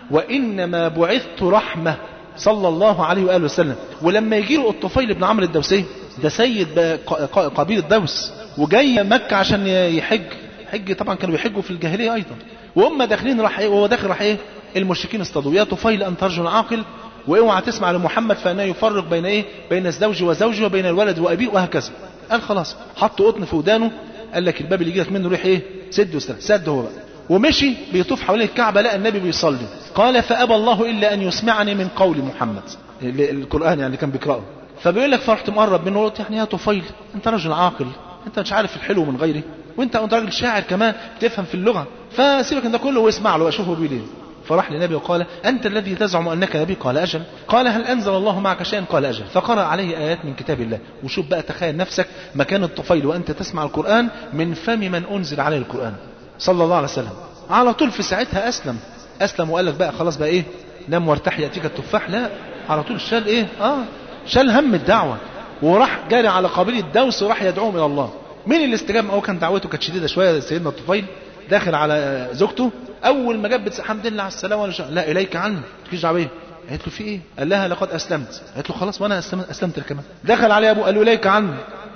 Speaker 4: وانما بعثت رحمه صلى الله عليه واله وسلم ولما يجي له الطفيل بن عمرو الدوسي ده سيد بقى ق- ق- قبيله دوس وجاي مكه عشان يحج حج طبعا كانوا يحجوا في الجاهليه ايضا وهم داخلين راح ايه وهو داخل راح ايه المشركين اصطادوا يا طفيل انت رجل عاقل واوعى تسمع لمحمد فانه يفرق بين ايه بين الزوج وزوجه وبين الولد وابيه وهكذا قال خلاص حط قطن في ودانه قال لك الباب اللي يجي لك منه روح ايه سد واستريح سد هو بقى ومشي بيطوف حوالين الكعبه لقى النبي بيصلي قال فابى الله الا ان يسمعني من قول محمد ال- القران يعني كان بيقراه فبيقول لك فرحت مقرب منه قلت يعني يا طفيل انت رجل عاقل انت مش عارف الحلو من غيره وانت انت راجل شاعر كمان بتفهم في اللغه فسيبك من ده كله واسمع له واشوفه بيقول ايه فراح للنبي وقال أنت الذي تزعم أنك نبي قال أجل قال هل أنزل الله معك شيئا قال أجل فقرأ عليه آيات من كتاب الله وشوف بقى تخيل نفسك مكان الطفيل وأنت تسمع القرآن من فم من أنزل عليه القرآن صلى الله عليه وسلم على طول في ساعتها أسلم أسلم وقال لك بقى خلاص بقى إيه نام وارتاح يأتيك التفاح لا على طول شال إيه آه شال هم الدعوة وراح جاري على قبيلة دوس وراح يدعوهم إلى الله مين اللي استجاب أو كان دعوته كانت شديدة شوية سيدنا الطفيل داخل على زوجته اول ما جت الحمد لله على السلامه ولا شيء لا اليك عني مفيش دعوه بيه قالت له في ايه قال لها لقد اسلمت قالت له خلاص وانا اسلمت, أسلمت كمان دخل عليه ابوه قال له اليك عني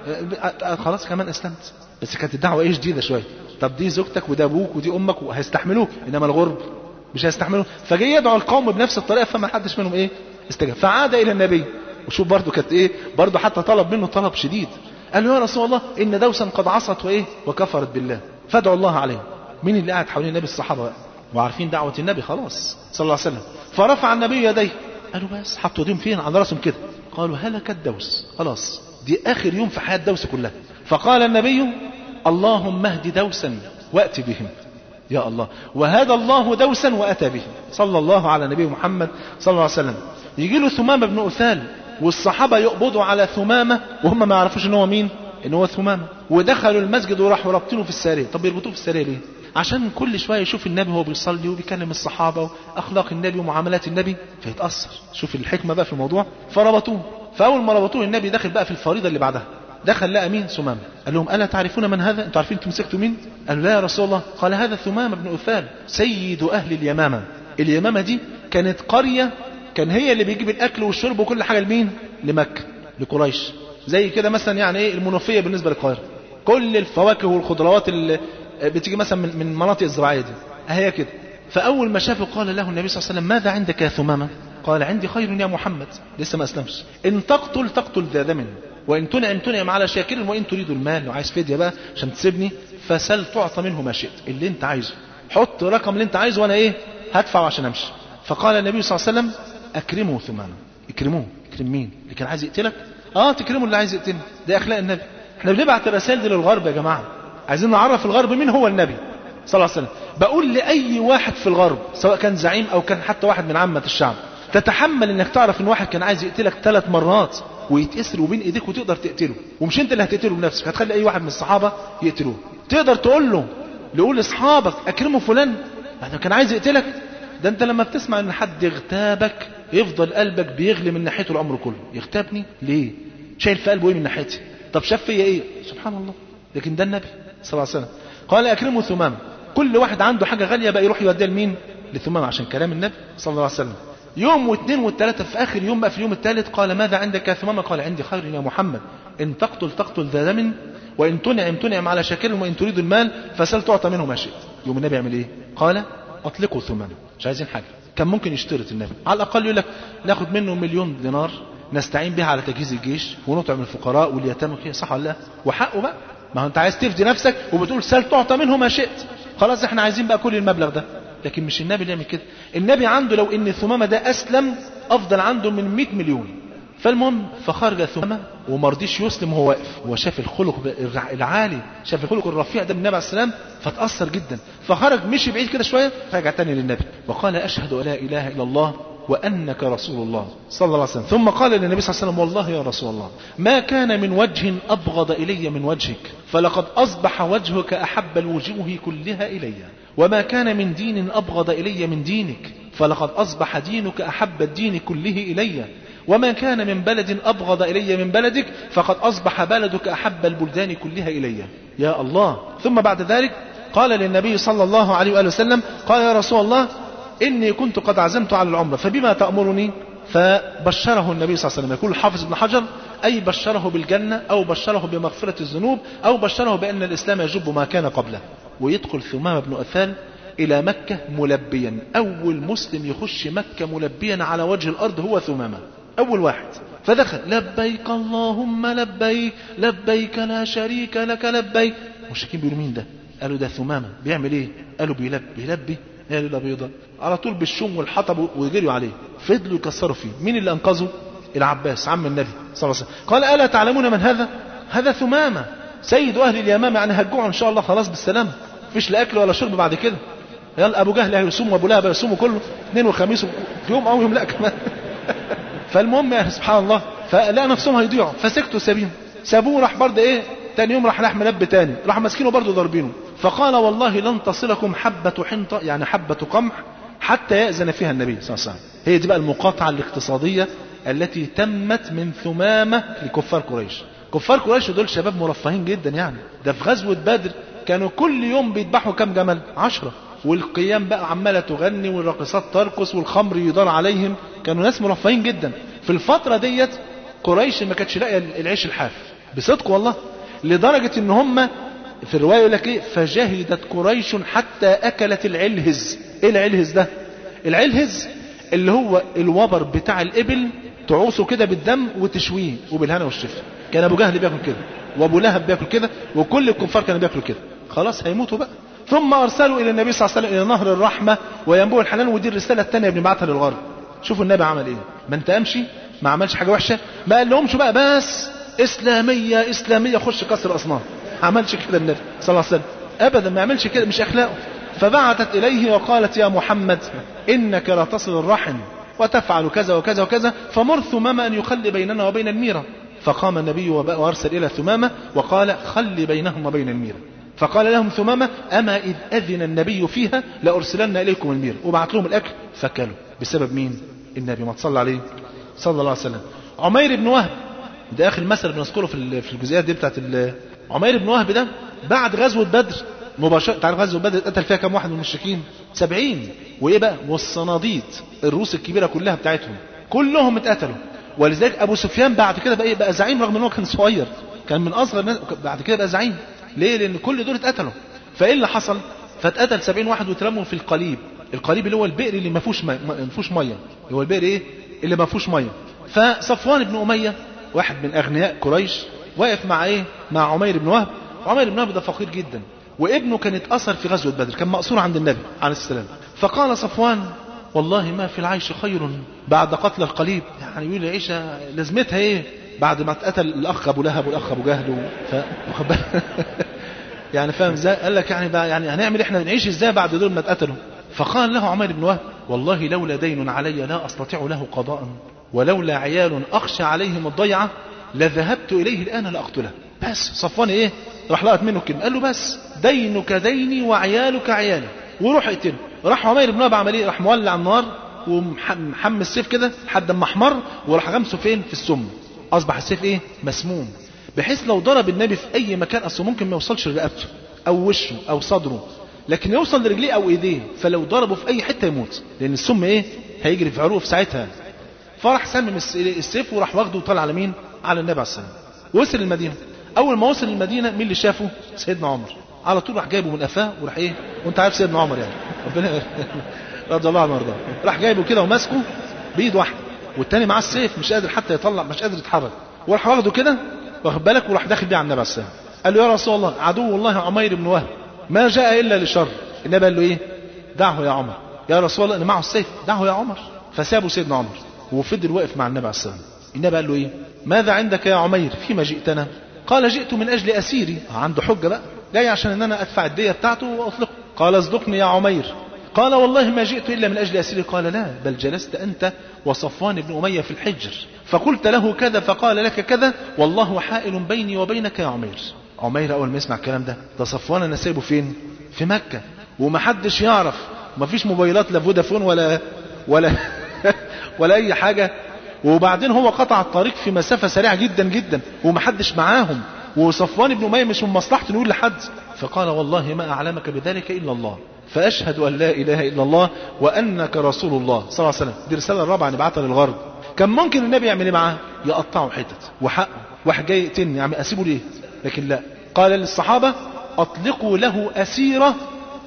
Speaker 4: آه، خلاص كمان اسلمت بس كانت الدعوه ايه شديده شويه طب دي زوجتك وده ابوك ودي امك وهيستحملوك انما الغرب مش هيستحملوه فجاي يدعو القوم بنفس الطريقه فما حدش منهم ايه استجاب فعاد الى النبي وشوف برضه كانت ايه برضه حتى طلب منه طلب شديد قال له يا رسول الله ان دوسا قد عصت وايه وكفرت بالله فادعوا الله عليه مين اللي قاعد حوالين النبي الصحابه بقى وعارفين دعوه النبي خلاص صلى الله عليه وسلم فرفع النبي يديه قالوا بس حطوا ايديهم فين على راسهم كده قالوا هلكت دوس خلاص دي اخر يوم في حياه دوس كلها فقال النبي اللهم اهد دوسا وات بهم يا الله وهدى الله دوسا واتى به صلى الله على نبي محمد صلى الله عليه وسلم يجي له ثمامه بن اثال والصحابه يقبضوا على ثمامه وهم ما يعرفوش ان هو مين ان هو ثمامه ودخلوا المسجد وراحوا رابطينه في الساريه طب يربطوه في الساريه ليه عشان كل شويه يشوف النبي وهو بيصلي وبيكلم الصحابه واخلاق النبي ومعاملات النبي فيتاثر شوف الحكمه بقى في الموضوع فربطوه فاول ما ربطوه النبي داخل بقى في الفريضه اللي بعدها دخل لقى مين ثمامه قال لهم الا تعرفون من هذا انتوا عارفين انتوا مسكتوا مين قالوا لا يا رسول الله قال هذا ثمامه بن اثال سيد اهل اليمامه اليمامه دي كانت قريه كان هي اللي بيجيب الاكل والشرب وكل حاجه لمين لمكه لقريش زي كده مثلا يعني ايه المنوفيه بالنسبه للقاهره كل الفواكه والخضروات اللي بتيجي مثلا من من المناطق الزراعيه دي هي كده فأول ما شافه قال له النبي صلى الله عليه وسلم ماذا عندك يا ثمامة قال عندي خير يا محمد لسه ما أسلمش إن تقتل تقتل ذا دم وإن تنعم تنعم على شاكر وإن تريد المال لو عايز فدية بقى عشان تسيبني فسل تعطى منه ما شئت اللي أنت عايزه حط رقم اللي أنت عايزه وأنا إيه هدفعه عشان أمشي فقال النبي صلى الله عليه وسلم أكرمه ثمامة اكرموه اكرم مين اللي كان عايز يقتلك اه تكرمه اللي عايز يقتلني ده اخلاق النبي احنا بنبعت الرسائل دي للغرب يا جماعه عايزين نعرف الغرب مين هو النبي صلى الله عليه وسلم بقول لاي واحد في الغرب سواء كان زعيم او كان حتى واحد من عامه الشعب تتحمل انك تعرف ان واحد كان عايز يقتلك ثلاث مرات ويتأسر وبين ايديك وتقدر تقتله ومش انت اللي هتقتله بنفسك هتخلي اي واحد من الصحابه يقتلوه تقدر تقول له لقول لاصحابك اكرموا فلان هذا كان عايز يقتلك ده انت لما بتسمع ان حد اغتابك يفضل قلبك بيغلي من ناحيته الامر كله يغتابني ليه شايل في قلبه ايه من ناحيتي طب شاف فيا ايه سبحان الله لكن ده النبي صلى الله عليه وسلم قال اكرموا ثمامه كل واحد عنده حاجه غاليه بقى يروح يوديها لمين لثمامه عشان كلام النبي صلى الله عليه وسلم يوم واثنين والثلاثة في آخر يوم بقى في اليوم الثالث قال ماذا عندك يا ثمامة قال عندي خير يا محمد إن تقتل تقتل ذا دم وإن تنعم تنعم على شاكر وإن تريد المال فسل تعطى منه ما شئت يوم النبي يعمل إيه قال أطلقوا ثمامة مش عايزين حاجة كان ممكن يشترط النبي على الأقل يقول لك ناخد منه مليون دينار نستعين بها على تجهيز الجيش ونطعم الفقراء واليتامى فيها صح ولا لا وحقه بقى ما هو انت عايز تفدي نفسك وبتقول سل تعطى منه ما شئت خلاص احنا عايزين بقى كل المبلغ ده لكن مش النبي اللي يعمل كده النبي عنده لو ان ثمامة ده اسلم افضل عنده من 100 مليون فالمهم فخرج ثمامة وما رضيش يسلم وهو واقف هو شاف الخلق العالي شاف الخلق الرفيع ده من النبي عليه السلام فتأثر جدا فخرج مشي بعيد كده شوية فرجع تاني للنبي وقال أشهد أن لا إله إلا الله وأنك رسول الله صلى الله عليه وسلم ثم قال للنبي صلى الله عليه وسلم والله يا رسول الله ما كان من وجه أبغض إلي من وجهك فلقد أصبح وجهك أحب الوجوه كلها إلي وما كان من دين أبغض إلي من دينك فلقد أصبح دينك أحب الدين كله إلي وما كان من بلد أبغض إلي من بلدك فقد أصبح بلدك أحب البلدان كلها إلي يا الله ثم بعد ذلك قال للنبي صلى الله عليه وآله وسلم قال يا رسول الله إني كنت قد عزمت على العمرة فبما تأمرني فبشره النبي صلى الله عليه وسلم يقول الحافظ ابن حجر أي بشره بالجنة أو بشره بمغفرة الذنوب أو بشره بأن الإسلام يجب ما كان قبله ويدخل ثمامة بن أثال إلى مكة ملبيا أول مسلم يخش مكة ملبيا على وجه الأرض هو ثمامة أول واحد فدخل لبيك اللهم لبيك لبيك لا شريك لك لبيك المشركين بيقولوا مين ده قالوا ده ثمامة بيعمل ايه قالوا بيلبي بيلبي يا ليلة بيضة على طول بالشوم والحطب ويجروا عليه فضلوا يكسروا فيه مين اللي أنقذه العباس عم النبي صلى الله عليه وسلم قال ألا تعلمون من هذا هذا ثمامة سيد أهل اليمامة يعني هتجوعوا إن شاء الله خلاص بالسلامة مفيش لا أكل ولا شرب بعد كده يلا أبو جهل هيصوم وأبو لهب هيصوموا كله اثنين وخميس في يوم أو يوم لا كمان فالمهم يا سبحان الله فلا نفسهم هيضيعوا فسكتوا سابينه سابوه راح برضه ايه تاني يوم راح لحم لب تاني راح ماسكينه برضه ضاربينه فقال والله لن تصلكم حبة حنطة يعني حبة قمح حتى يأذن فيها النبي صلى الله عليه وسلم هي دي بقى المقاطعة الاقتصادية التي تمت من ثمامة لكفار قريش كفار قريش دول شباب مرفهين جدا يعني ده في غزوة بدر كانوا كل يوم بيذبحوا كام جمل عشرة والقيام بقى عمالة تغني والراقصات ترقص والخمر يدار عليهم كانوا ناس مرفهين جدا في الفترة ديت قريش ما كانتش لاقيه العيش الحاف بصدق والله لدرجة ان هم في الرواية يقول لك ايه فجهدت قريش حتى اكلت العلهز ايه العلهز ده العلهز اللي هو الوبر بتاع الابل تعوصه كده بالدم وتشويه وبالهنا والشفا كان ابو جهل بياكل كده وابو لهب بياكل كده وكل الكفار كانوا بياكلوا كده خلاص هيموتوا بقى ثم ارسلوا الى النبي صلى الله عليه وسلم الى نهر الرحمه وينبوع الحنان ودي الرساله الثانيه بنبعتها للغرب شوفوا النبي عمل ايه ما انت امشي ما عملش حاجه وحشه ما قال لهمش بقى بس اسلاميه اسلاميه خش كسر اصنام ما عملش كده النبي صلى الله عليه وسلم ابدا ما عملش كده مش اخلاقه فبعثت اليه وقالت يا محمد انك لا تصل الرحم وتفعل كذا وكذا وكذا فمر ثمامه ان يخلي بيننا وبين الميره فقام النبي وارسل الى ثمامه وقال خل بينهم وبين الميره فقال لهم ثمامة أما إذ أذن النبي فيها لأرسلن إليكم المير وبعت لهم الأكل فكلوا بسبب مين النبي ما تصلى عليه صلى الله عليه وسلم عمير بن وهب ده آخر مثل بنذكره في في الجزئيات دي بتاعت عمير بن وهب ده بعد غزوة بدر مباشرة تعرف غزوة بدر قتل فيها كم واحد من المشركين سبعين وإيه بقى والصناديد الروس الكبيرة كلها بتاعتهم كلهم اتقتلوا ولذلك أبو سفيان بعد كده بقى, إيه بقى زعيم رغم أنه كان صغير كان من أصغر الناس بعد كده بقى زعيم ليه لأن كل دول اتقتلوا فإيه اللي حصل فاتقتل سبعين واحد واترموا في القليب القليب اللي هو البئر اللي ما فيهوش ميه ما فيهوش ميه اللي هو البئر ايه اللي ما فيهوش ميه فصفوان بن اميه واحد من اغنياء قريش واقف مع ايه مع عمير بن وهب عمير بن وهب ده فقير جدا وابنه كان اتأثر في غزوة بدر كان مأسور عند النبي عليه السلام فقال صفوان والله ما في العيش خير بعد قتل القليب يعني يقول العيشة لازمتها ايه بعد ما اتقتل الاخ ابو لهب والاخ ابو جهل ف... يعني فاهم ازاي قال لك يعني بقى يعني هنعمل احنا نعيش ازاي بعد دول ما اتقتلوا فقال له عمير بن وهب والله لولا دين علي لا استطيع له قضاء ولولا عيال اخشى عليهم الضيعه لذهبت اليه الان لاقتله بس صفوان ايه راح لقط منه كلمه قال له بس دينك ديني وعيالك عيالي وروح اقتله راح عمير بن وهب عمل ايه راح مولع النار ومحمل السيف كده لحد ما احمر وراح غمسه فين في السم اصبح السيف ايه مسموم بحيث لو ضرب النبي في اي مكان اصله ممكن ما يوصلش لرقبته او وشه او صدره لكن يوصل لرجليه او ايديه فلو ضربه في اي حته يموت لان السم ايه هيجري في عروقه في ساعتها فراح سمم السيف وراح واخده وطلع على مين على النبي عليه السلام وصل المدينه اول ما وصل المدينه مين اللي شافه سيدنا عمر على طول راح جايبه من قفاه وراح ايه وانت عارف سيدنا عمر يعني ربنا رضي الله عنه وارضاه راح جايبه كده وماسكه بايد واحده والتاني معاه السيف مش قادر حتى يطلع مش قادر يتحرك وراح واخده كده واخد بالك وراح داخل بيه على النبي عليه السلام قال له يا رسول الله عدو الله عمير بن وهب ما جاء الا لشر النبي قال له ايه دعه يا عمر يا رسول الله ان معه السيف دعه يا عمر فسابه سيدنا عمر وفضل واقف مع النبي عليه السلام النبي قال له ايه ماذا عندك يا عمير فيما جئتنا قال جئت من اجل اسيري عنده حجه بقى جاي عشان ان انا ادفع الديه بتاعته واطلقه قال اصدقني يا عمير قال والله ما جئت الا من اجل اسيري قال لا بل جلست انت وصفوان بن اميه في الحجر فقلت له كذا فقال لك كذا والله حائل بيني وبينك يا عمير عمير اول ما يسمع الكلام ده ده صفوان انا سايبه فين في مكه ومحدش يعرف مفيش موبايلات لا فودافون ولا ولا ولا اي حاجه وبعدين هو قطع الطريق في مسافة سريعة جدا جدا ومحدش معاهم وصفوان بن أمية مش من مصلحته نقول لحد فقال والله ما أعلمك بذلك إلا الله فأشهد أن لا إله إلا الله وأنك رسول الله صلى الله عليه وسلم دي رسالة الرابعة نبعتها للغرب كان ممكن النبي يعمل ايه معاه يقطعه حتت وحقه واحد جاي يقتلني يعني اسيبه ليه لكن لا قال للصحابة اطلقوا له اسيرة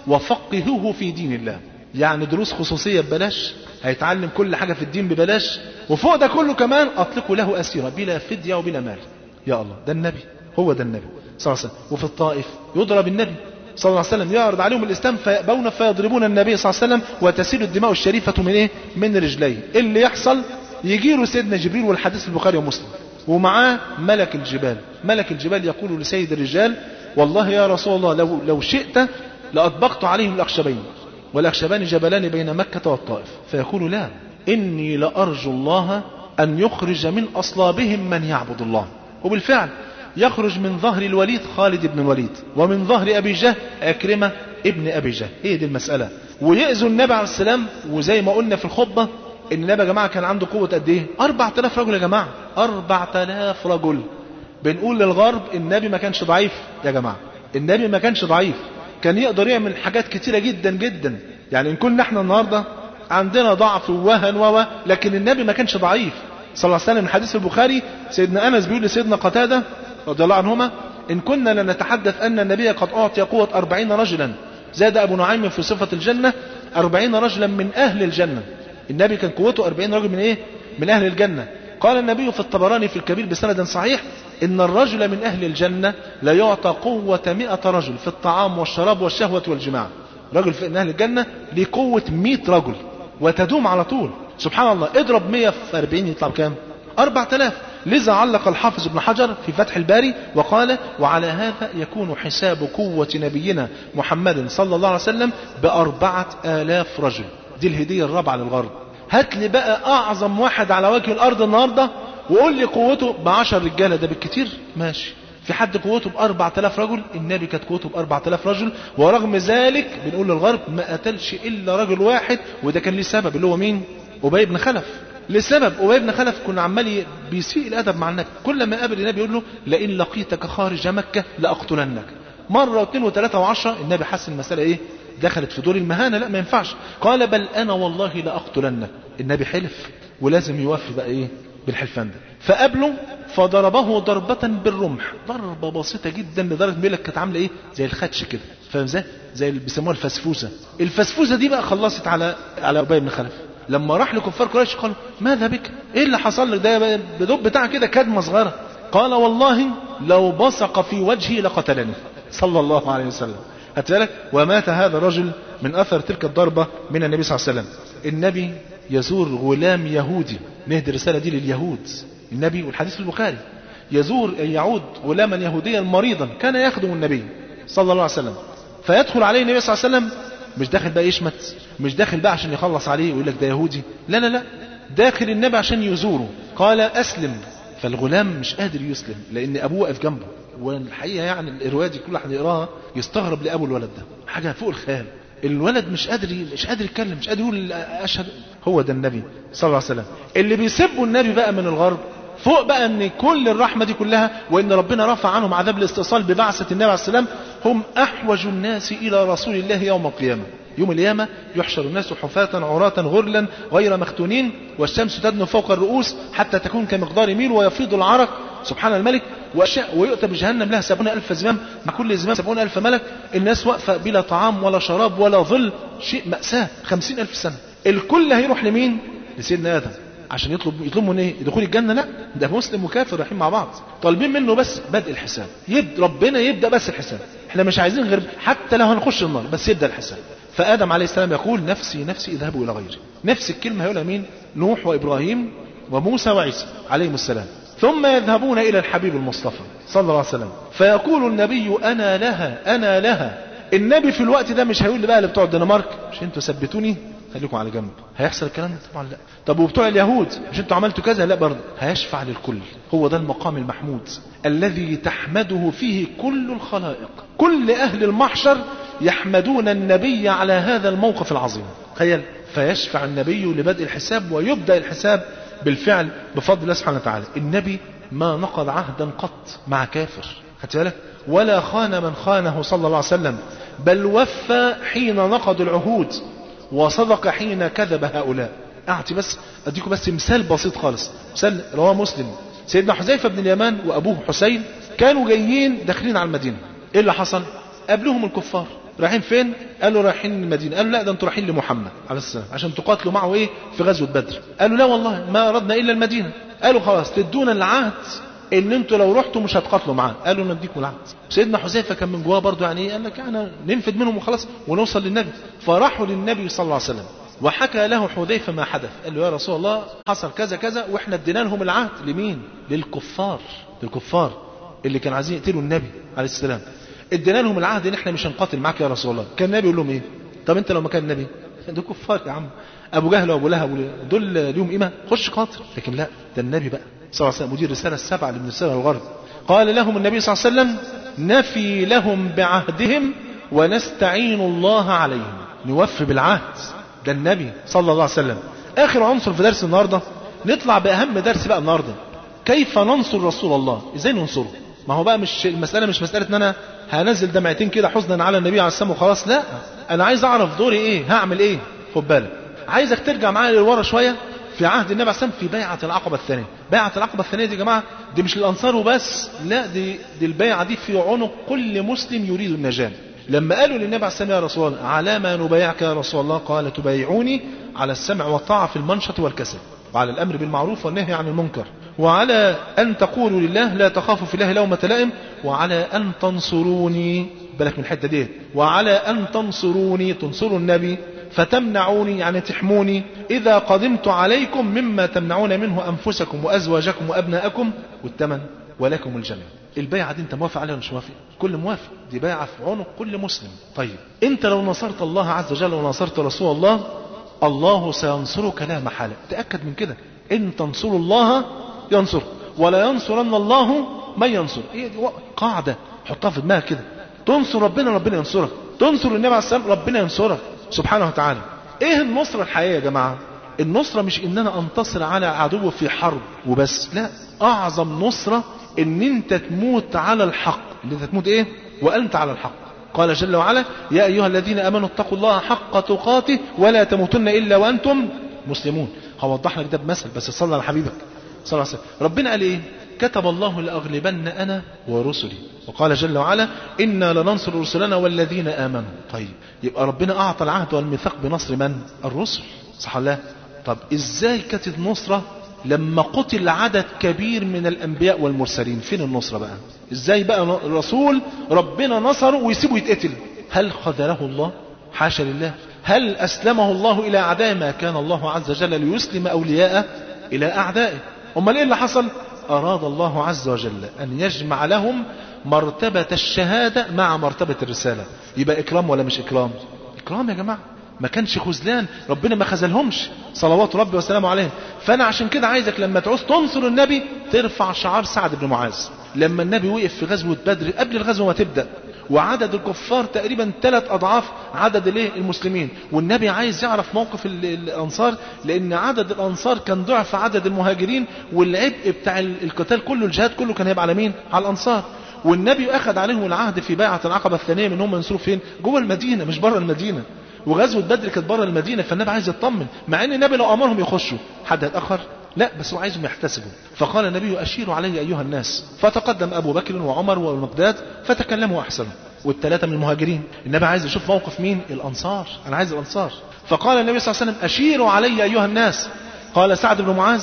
Speaker 4: وفقهوه في دين الله يعني دروس خصوصية ببلاش هيتعلم كل حاجة في الدين ببلاش وفوق ده كله كمان اطلقوا له اسيرة بلا فدية وبلا مال يا الله ده النبي هو ده النبي صلى الله عليه وسلم وفي الطائف يضرب النبي صلى الله عليه وسلم يعرض عليهم الاسلام فيأبون فيضربون النبي صلى الله عليه وسلم وتسيل الدماء الشريفة من ايه من رجليه اللي يحصل يجي له سيدنا جبريل والحديث البخاري ومسلم ومعاه ملك الجبال ملك الجبال يقول لسيد الرجال والله يا رسول الله لو, لو شئت لأطبقت عليهم الأخشبين والأخشبان جبلان بين مكة والطائف فيقول لا إني لأرجو الله أن يخرج من أصلابهم من يعبد الله وبالفعل يخرج من ظهر الوليد خالد بن الوليد ومن ظهر أبي جهل أكرمة ابن أبي جهل هي دي المسألة ويأذوا النبي عليه السلام وزي ما قلنا في الخطبة ان النبي يا جماعة كان عنده قوة قد ايه 4000 رجل يا جماعة 4000 رجل بنقول للغرب النبي ما كانش ضعيف يا جماعة النبي ما كانش ضعيف كان يقدر يعمل حاجات كتيرة جدا جدا يعني ان كنا احنا النهاردة عندنا ضعف ووهن و لكن النبي ما كانش ضعيف صلى الله عليه وسلم من حديث البخاري سيدنا انس بيقول لسيدنا قتادة رضي الله عنهما ان كنا لنتحدث ان النبي قد اعطي قوة أربعين رجلا زاد ابو نعيم في صفة الجنة أربعين رجلا من اهل الجنة النبي كان قوته أربعين رجل من ايه من اهل الجنة قال النبي في الطبراني في الكبير بسند صحيح ان الرجل من اهل الجنة لا يعطى قوة مئة رجل في الطعام والشراب والشهوة والجماع رجل في اهل الجنة ليه قوة مئة رجل وتدوم على طول سبحان الله اضرب مئة في أربعين يطلع بكام أربعة آلاف لذا علق الحافظ ابن حجر في فتح الباري وقال وعلى هذا يكون حساب قوة نبينا محمد صلى الله عليه وسلم بأربعة آلاف رجل دي الهدية الرابعة للغرب هات لي بقى أعظم واحد على وجه الأرض النهاردة وقول لي قوته بعشر رجالة ده بالكتير ماشي في حد قوته بأربعة آلاف رجل النبي كانت قوته بأربعة آلاف رجل ورغم ذلك بنقول للغرب ما قتلش إلا رجل واحد وده كان ليه سبب اللي هو مين أبي بن خلف لسبب أبي بن خلف كنا عمال بيسيء الأدب مع النبي كل ما قابل النبي يقول له لئن لقيتك خارج مكة لأقتلنك مرة واثنين وثلاثة وعشرة النبي حس المسألة إيه دخلت في دور المهانة لا ما ينفعش قال بل أنا والله لأقتلنك النبي حلف ولازم يوفي بقى إيه بالحلفان ده فقابله فضربه ضربة بالرمح ضربة بسيطة جدا لدرجة بيقول لك كانت عاملة ايه زي الخدش كده فاهم ازاي زي اللي بيسموها الفسفوسة الفسفوسة دي بقى خلصت على على أبي بن خلف لما راح لكفار قريش قالوا ماذا بك ايه اللي حصل لك ده بدب بتاع كده كدمة صغيرة قال والله لو بصق في وجهي لقتلني صلى الله عليه وسلم هتبالك ومات هذا الرجل من أثر تلك الضربة من النبي صلى الله عليه وسلم النبي يزور غلام يهودي نهدي الرسالة دي لليهود النبي والحديث في البخاري يزور يعود غلاما يهوديا مريضا كان يخدم النبي صلى الله عليه وسلم فيدخل عليه النبي صلى الله عليه وسلم مش داخل بقى يشمت مش داخل بقى عشان يخلص عليه ويقول لك ده يهودي لا لا لا داخل النبي عشان يزوره قال أسلم فالغلام مش قادر يسلم لأن أبوه واقف جنبه والحقيقة يعني الرواية دي كل واحد يقراها يستغرب لأبو الولد ده حاجة فوق الخيال الولد مش قادر مش قادر يتكلم مش قادر يقول أشهد هو ده النبي صلى الله عليه وسلم اللي بيسبوا النبي بقى من الغرب فوق بقى ان كل الرحمة دي كلها وان ربنا رفع عنهم عذاب الاستئصال ببعثة النبي عليه السلام هم احوج الناس الى رسول الله يوم القيامة يوم القيامة يحشر الناس حفاة عراة غرلا غير مختونين والشمس تدنو فوق الرؤوس حتى تكون كمقدار ميل ويفيض العرق سبحان الملك ويؤتى بجهنم لها سبعون ألف زمام مع كل زمام سبعون ألف ملك الناس واقفة بلا طعام ولا شراب ولا ظل شيء مأساة خمسين ألف سنة الكل هيروح لمين لسيدنا آدم عشان يطلب يطلبوا من ايه دخول الجنه لا ده مسلم وكافر رايحين مع بعض طالبين منه بس بدء الحساب يبدا ربنا يبدا بس الحساب احنا مش عايزين غير حتى لو هنخش النار بس يبدا الحساب فادم عليه السلام يقول نفسي نفسي اذهبوا الى غيري نفس الكلمه هيقولها مين نوح وابراهيم وموسى وعيسى عليهم السلام ثم يذهبون الى الحبيب المصطفى صلى الله عليه وسلم فيقول النبي انا لها انا لها النبي في الوقت ده مش هيقول بقى اللي بتوع الدنمارك مش انتوا ثبتوني خليكم على جنب هيحصل الكلام ده طبعا لا طب وبتوع اليهود مش انتوا عملتوا كذا لا برضه هيشفع للكل هو ده المقام المحمود الذي تحمده فيه كل الخلائق كل اهل المحشر يحمدون النبي على هذا الموقف العظيم تخيل فيشفع النبي لبدء الحساب ويبدا الحساب بالفعل بفضل الله سبحانه وتعالى النبي ما نقض عهدا قط مع كافر خدت بالك ولا خان من خانه صلى الله عليه وسلم بل وفى حين نقض العهود وصدق حين كذب هؤلاء أعطي بس أديكم بس مثال بسيط خالص مثال رواه مسلم سيدنا حذيفة بن اليمان وأبوه حسين كانوا جايين داخلين على المدينة إيه اللي حصل قابلهم الكفار رايحين فين قالوا رايحين المدينة قالوا لا ده انتوا رايحين لمحمد عليه السلام عشان تقاتلوا معه ايه في غزوة بدر قالوا لا والله ما أردنا إلا المدينة قالوا خلاص تدونا العهد ان انتوا لو رحتوا مش هتقاتلوا معاه قالوا نديكم العهد سيدنا حذيفه كان من جواه برضه يعني ايه قال لك يعني ننفد منهم وخلاص ونوصل للنبي فراحوا للنبي صلى الله عليه وسلم وحكى له حذيفه ما حدث قال له يا رسول الله حصل كذا كذا واحنا ادينا لهم العهد لمين للكفار للكفار اللي كانوا عايزين يقتلوا النبي عليه السلام ادينا لهم العهد ان احنا مش هنقاتل معاك يا رسول الله كان النبي يقول لهم ايه طب انت لو مكان النبي دول كفار يا عم ابو جهل وابو لهب دول ليهم قيمه خش قاتل لكن لا ده النبي بقى صلى الله عليه وسلم مدير الرسالة السبعة لابن السنة الغرب قال لهم النبي صلى الله عليه وسلم نفي لهم بعهدهم ونستعين الله عليهم نوفي بالعهد ده النبي صلى الله عليه وسلم آخر عنصر في درس النهاردة نطلع بأهم درس بقى النهاردة كيف ننصر رسول الله ازاي ننصره ما هو بقى مش المسألة مش مسألة ان انا هنزل دمعتين كده حزنا على النبي عليه السلام وخلاص لا انا عايز اعرف دوري ايه هعمل ايه خد بالك عايزك ترجع معايا لورا شوية في عهد النبي عليه السلام في بيعة العقبة الثانية بيعة العقبة الثانية دي يا جماعة دي مش للأنصار وبس لا دي, دي البيعة دي في عنق كل مسلم يريد النجاة لما قالوا للنبي عليه السلام يا رسول الله على ما نبايعك يا رسول الله قال تبايعوني على السمع والطاعة في المنشط والكسل وعلى الأمر بالمعروف والنهي عن المنكر وعلى أن تقولوا لله لا تخافوا في الله لومة لائم وعلى أن تنصروني بالك من الحتة دي وعلى أن تنصروني تنصروا النبي فتمنعوني يعني تحموني إذا قدمت عليكم مما تمنعون منه أنفسكم وأزواجكم وأبناءكم والثمن ولكم الجنة البيعة دي انت موافق عليها ولا مش موافق كل موافق دي بيعة في عنق كل مسلم طيب انت لو نصرت الله عز وجل ونصرت رسول الله الله سينصرك لا محالة تأكد من كده ان تنصروا الله ينصر ولا ينصرن الله من ينصر هي دي قاعدة حطها في دماغك كده تنصر ربنا ربنا ينصرك تنصر النبي عليه السلام ربنا ينصرك سبحانه وتعالى ايه النصرة الحقيقية يا جماعة النصرة مش ان انا انتصر على عدو في حرب وبس لا اعظم نصرة ان انت تموت على الحق ان انت تموت ايه وانت على الحق قال جل وعلا يا ايها الذين امنوا اتقوا الله حق تقاته ولا تموتن الا وانتم مسلمون هوضح لك ده بمثل بس صلى على حبيبك
Speaker 5: صلى الله عليه وسلم ربنا قال ايه كتب الله لأغلبن أنا ورسلي وقال جل وعلا إنا لننصر رسلنا والذين آمنوا طيب يبقى ربنا أعطى العهد والميثاق بنصر من الرسل صح الله طب إزاي كانت النصرة لما قتل عدد كبير من الأنبياء والمرسلين فين النصرة بقى إزاي بقى الرسول ربنا نصره ويسيبه يتقتل هل خذله الله حاشا لله هل أسلمه الله إلى أعدائه ما كان الله عز وجل ليسلم أولياءه إلى أعدائه أمال إيه اللي حصل أراد الله عز وجل أن يجمع لهم مرتبة الشهادة مع مرتبة الرسالة يبقى إكرام ولا مش إكرام إكرام يا جماعة ما كانش خذلان ربنا ما خذلهمش صلوات ربي وسلامه عليهم فانا عشان كده عايزك لما تعوز تنصر النبي ترفع شعار سعد بن معاذ لما النبي وقف في غزوه بدر قبل الغزوه ما تبدا وعدد الكفار تقريبا ثلاث اضعاف عدد الايه المسلمين والنبي عايز يعرف موقف ال- الانصار لان عدد الانصار كان ضعف عدد المهاجرين والعبء بتاع ال- القتال كله الجهاد كله كان هيبقى على مين على الانصار والنبي اخذ عليهم العهد في بيعه العقبه الثانيه من هم ينصروا فين جوه المدينه مش بره المدينه وغزوه بدر كانت بره المدينه فالنبي عايز يطمن مع ان النبي لو امرهم يخشوا حد هيتاخر لا بس هو عايزهم يحتسبوا فقال النبي اشيروا علي ايها الناس فتقدم ابو بكر وعمر والمقداد فتكلموا احسنوا والثلاثه من المهاجرين النبي عايز يشوف موقف مين الانصار انا عايز الانصار فقال النبي صلى الله عليه وسلم اشيروا علي ايها الناس قال سعد بن معاذ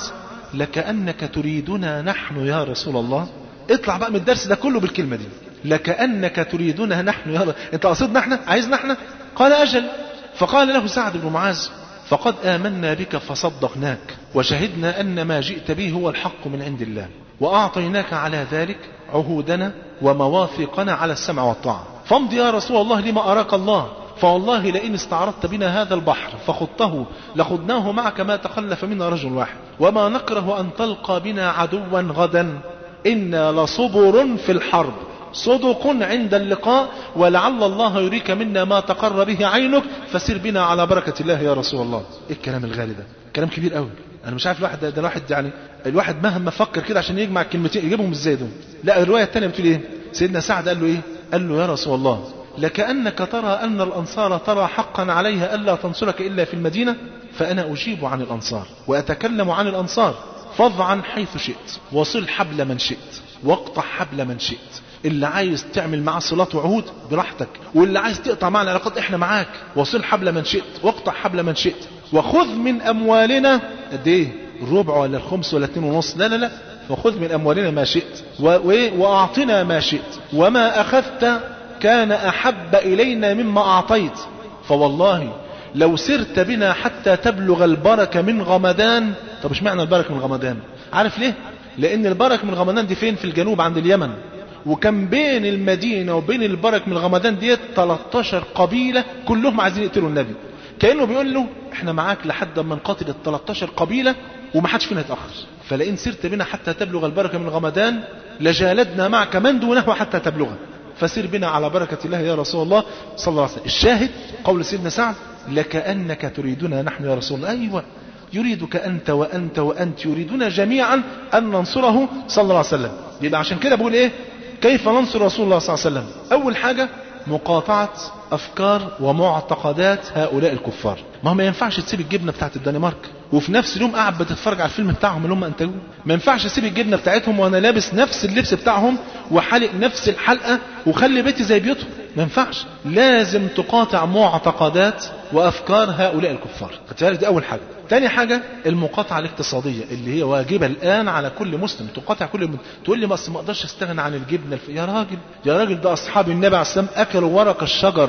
Speaker 5: لكانك تريدنا نحن يا رسول الله اطلع بقى من الدرس ده كله بالكلمه دي لكانك تريدنا نحن يا رسول انت قصدنا احنا عايزنا احنا قال اجل فقال له سعد بن معاذ فقد آمنا بك فصدقناك وشهدنا أن ما جئت به هو الحق من عند الله وأعطيناك على ذلك عهودنا ومواثيقنا على السمع والطاعة فامض يا رسول الله لما أراك الله فوالله لئن استعرضت بنا هذا البحر فخضته لخضناه معك ما تخلف منا رجل واحد وما نكره أن تلقى بنا عدوا غدا إنا لصبر في الحرب صدق عند اللقاء ولعل الله يريك منا ما تقر به عينك فسر بنا على بركة الله يا رسول الله ايه الكلام الغالي ده كلام كبير قوي انا مش عارف الواحد ده, ده الواحد يعني الواحد مهما فكر كده عشان يجمع الكلمتين يجيبهم ازاي دول لا الرواية الثانية بتقول ايه سيدنا سعد قال له ايه قال له يا رسول الله لكأنك ترى أن الأنصار ترى حقا عليها ألا تنصرك إلا في المدينة فأنا أجيب عن الأنصار وأتكلم عن الأنصار فاض حيث شئت وصل حبل من شئت واقطع حبل من شئت اللي عايز تعمل معاه صلات وعهود براحتك واللي عايز تقطع معاه العلاقات احنا معاك وصل حبل من شئت واقطع حبل من شئت وخذ من اموالنا قد ايه الربع ولا الخمس ولا اتنين ونص لا لا لا وخذ من اموالنا ما شئت و... و... واعطنا ما شئت وما اخذت كان احب الينا مما اعطيت فوالله لو سرت بنا حتى تبلغ البركة من غمدان طب ايش معنى البركة من غمدان عارف ليه لان البركة من غمدان دي فين في الجنوب عند اليمن وكان بين المدينة وبين البرك من الغمدان ديت 13 قبيلة كلهم عايزين يقتلوا النبي كأنه بيقول له احنا معاك لحد ما نقاتل ال 13 قبيلة وما حدش فينا يتأخر فلئن سرت بنا حتى تبلغ البركة من الغمدان لجالدنا معك من دونه حتى تبلغه فسير بنا على بركة الله يا رسول الله صلى الله عليه وسلم الشاهد قول سيدنا سعد لكأنك تريدنا نحن يا رسول الله أيوة يريدك أنت وأنت وأنت يريدنا جميعا أن ننصره صلى الله عليه وسلم يبقى عشان كده بقول إيه كيف ننصر رسول الله صلى الله عليه وسلم أول حاجة مقاطعة أفكار ومعتقدات هؤلاء الكفار ما هو ما ينفعش تسيب الجبنة بتاعت الدنمارك وفي نفس اليوم قاعد بتتفرج على الفيلم بتاعهم اللي هم انتجوه ما ينفعش اسيب الجبنة بتاعتهم وانا لابس نفس اللبس بتاعهم وحالق نفس الحلقة وخلي بيتي زي بيوتهم ما ينفعش لازم تقاطع معتقدات وافكار هؤلاء الكفار خدت بالك دي اول حاجه تاني حاجة المقاطعة الاقتصادية اللي هي واجبة الآن على كل مسلم تقاطع كل مسلم تقول لي بس ما اقدرش استغنى عن الجبنة الف... يا راجل يا راجل ده أصحاب النبي عليه السلام أكلوا ورق الشجر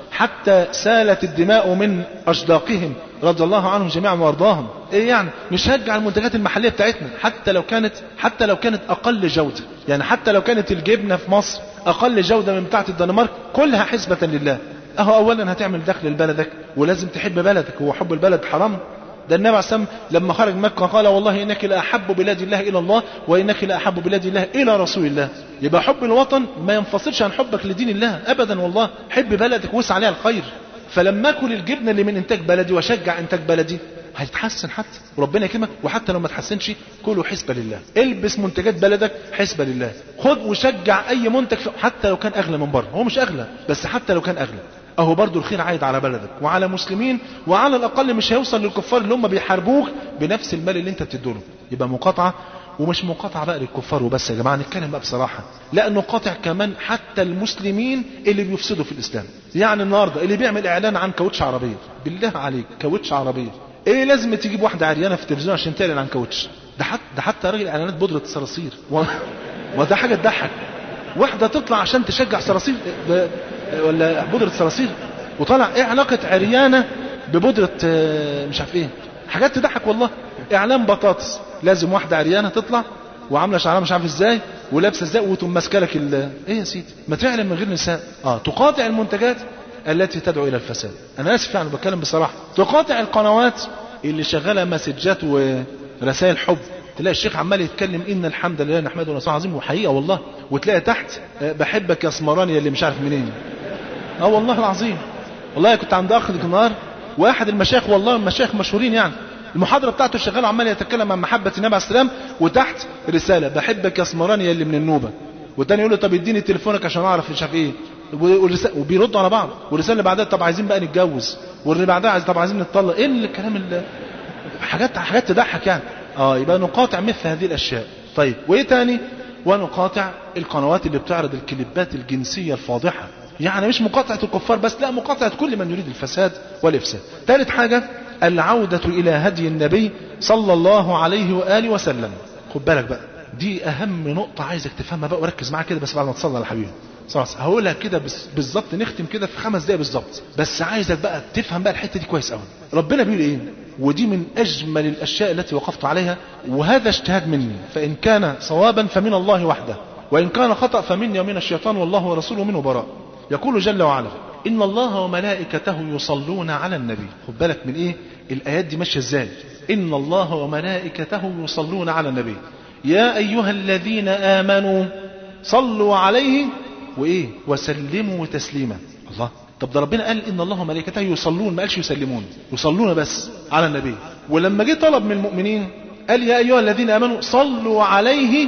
Speaker 5: حتى سالت الدماء من أشداقهم رضي الله عنهم جميعا وارضاهم ايه يعني نشجع المنتجات المحلية بتاعتنا حتى لو كانت حتى لو كانت أقل جودة يعني حتى لو كانت الجبنة في مصر أقل جودة من بتاعة الدنمارك كلها حسبة لله أهو أولا هتعمل دخل لبلدك ولازم تحب بلدك هو حب البلد حرام ده النبي عليه السلام لما خرج مكة قال والله إنك لأحب بلاد الله إلى الله وإنك لأحب بلاد الله إلى رسول الله يبقى حب الوطن ما ينفصلش عن حبك لدين الله أبدا والله حب بلدك وسع عليها الخير فلما أكل الجبنة اللي من إنتاج بلدي وأشجع إنتاج بلدي هيتحسن حتى وربنا يكرمك وحتى لو ما تحسنش كله حسبة لله البس منتجات بلدك حسبة لله خد وشجع أي منتج حتى لو كان أغلى من بره هو مش أغلى بس حتى لو كان أغلى اهو برضو الخير عايد على بلدك وعلى مسلمين وعلى الاقل مش هيوصل للكفار اللي هم بيحاربوك بنفس المال اللي انت بتدوله يبقى مقاطعة ومش مقاطعة بقى للكفار وبس يا جماعة نتكلم بقى بصراحة لا نقاطع كمان حتى المسلمين اللي بيفسدوا في الإسلام يعني النهاردة اللي بيعمل إعلان عن كاوتش عربية بالله عليك كاوتش عربية ايه لازم تجيب واحدة عريانة في التلفزيون عشان تعلن عن كاوتش ده حتى ده حتى راجل اعلانات بودرة صراصير و... وده حاجة تضحك واحدة تطلع عشان تشجع صراصير ب... ولا بودرة صراصير وطلع ايه علاقة عريانة ببودرة آه، مش عارف ايه حاجات تضحك والله اعلان بطاطس لازم واحدة عريانة تطلع وعامله شعرها مش عارف ازاي ولابسه ازاي وتقوم ماسكه لك ال- ايه يا سيدي ما تعلن من غير نساء اه تقاطع المنتجات التي تدعو الى الفساد انا اسف يعني بتكلم بصراحه تقاطع القنوات اللي شغاله مسجات ورسائل حب تلاقي الشيخ عمال يتكلم ان الحمد لله نحمده ونستعينه عظيم وحقيقه والله وتلاقي تحت آه، بحبك يا اسمراني اللي مش عارف منين اه والله العظيم والله كنت عند اخ النهار واحد المشايخ والله المشايخ مشهورين يعني المحاضره بتاعته شغال عمال يتكلم عن محبه النبي عليه السلام وتحت رساله بحبك يا اسمراني اللي من النوبه والتاني يقول له طب اديني تليفونك عشان اعرف مش عارف ايه والرسالة وبيردوا على بعض والرساله اللي بعدها طب عايزين بقى نتجوز واللي بعدها عايز طب عايزين نتطلق ايه الكلام اللي حاجات حاجات تضحك يعني اه يبقى نقاطع مثل هذه الاشياء طيب وايه تاني ونقاطع القنوات اللي بتعرض الكليبات الجنسيه الفاضحه يعني مش مقاطعه الكفار بس لا مقاطعه كل من يريد الفساد والافساد ثالث حاجه العوده الى هدي النبي صلى الله عليه واله وسلم خد بالك بقى دي اهم نقطه عايزك تفهمها بقى وركز معايا كده بس بعد ما تصلي على حبيبي خلاص هقولها كده بس- بالظبط نختم كده في خمس دقايق بالظبط بس عايزك بقى تفهم بقى الحته دي كويس قوي ربنا بيقول ايه ودي من اجمل الاشياء التي وقفت عليها وهذا اجتهاد مني فان كان صوابا فمن الله وحده وان كان خطا فمني ومن الشيطان والله ورسوله منه براء يقول جل وعلا ان الله وملائكته يصلون على النبي خد بالك من ايه الايات دي ماشيه ازاي ان الله وملائكته يصلون على النبي يا ايها الذين امنوا صلوا عليه وايه وسلموا تسليما الله طب ده ربنا قال ان الله وملائكته يصلون ما قالش يسلمون يصلون بس على النبي ولما جه طلب من المؤمنين قال يا ايها الذين امنوا صلوا عليه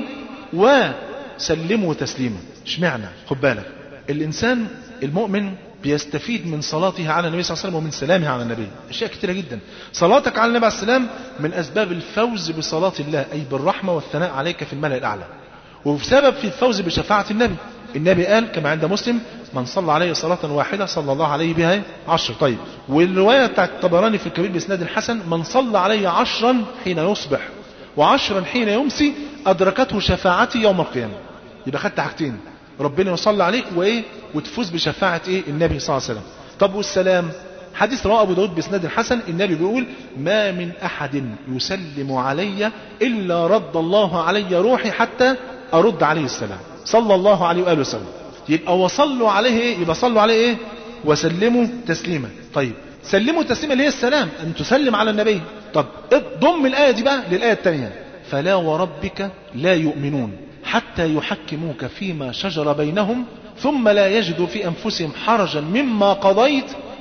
Speaker 5: وسلموا تسليما اشمعنى خد بالك الانسان المؤمن بيستفيد من صلاته على النبي صلى الله عليه وسلم ومن سلامه على النبي اشياء كثيره جدا صلاتك على النبي عليه السلام من اسباب الفوز بصلاه الله اي بالرحمه والثناء عليك في الملأ الاعلى وبسبب في الفوز بشفاعة النبي النبي قال كما عند مسلم من صلى عليه صلاة واحدة صلى الله عليه بها عشر طيب والرواية بتاعت الطبراني في الكبير بإسناد الحسن من صلى عليه عشرا حين يصبح وعشرا حين يمسي أدركته شفاعتي يوم القيامة يبقى خدت حاجتين ربنا يصلي عليك وإيه وتفوز بشفاعة إيه النبي صلى الله عليه وسلم طب والسلام حديث رواه أبو داود بإسناد الحسن النبي بيقول ما من أحد يسلم علي إلا رد الله علي روحي حتى أرد عليه السلام صلى الله عليه وآله وسلم يبقى وصلوا عليه إيه يبقى صلوا عليه إيه وسلموا تسليما طيب سلموا تسليما اللي هي السلام أن تسلم على النبي طب ضم الآية دي بقى للآية الثانية فلا وربك لا يؤمنون حتى يحكموك فيما شجر بينهم ثم لا يجدوا في أنفسهم حرجا مما قضيت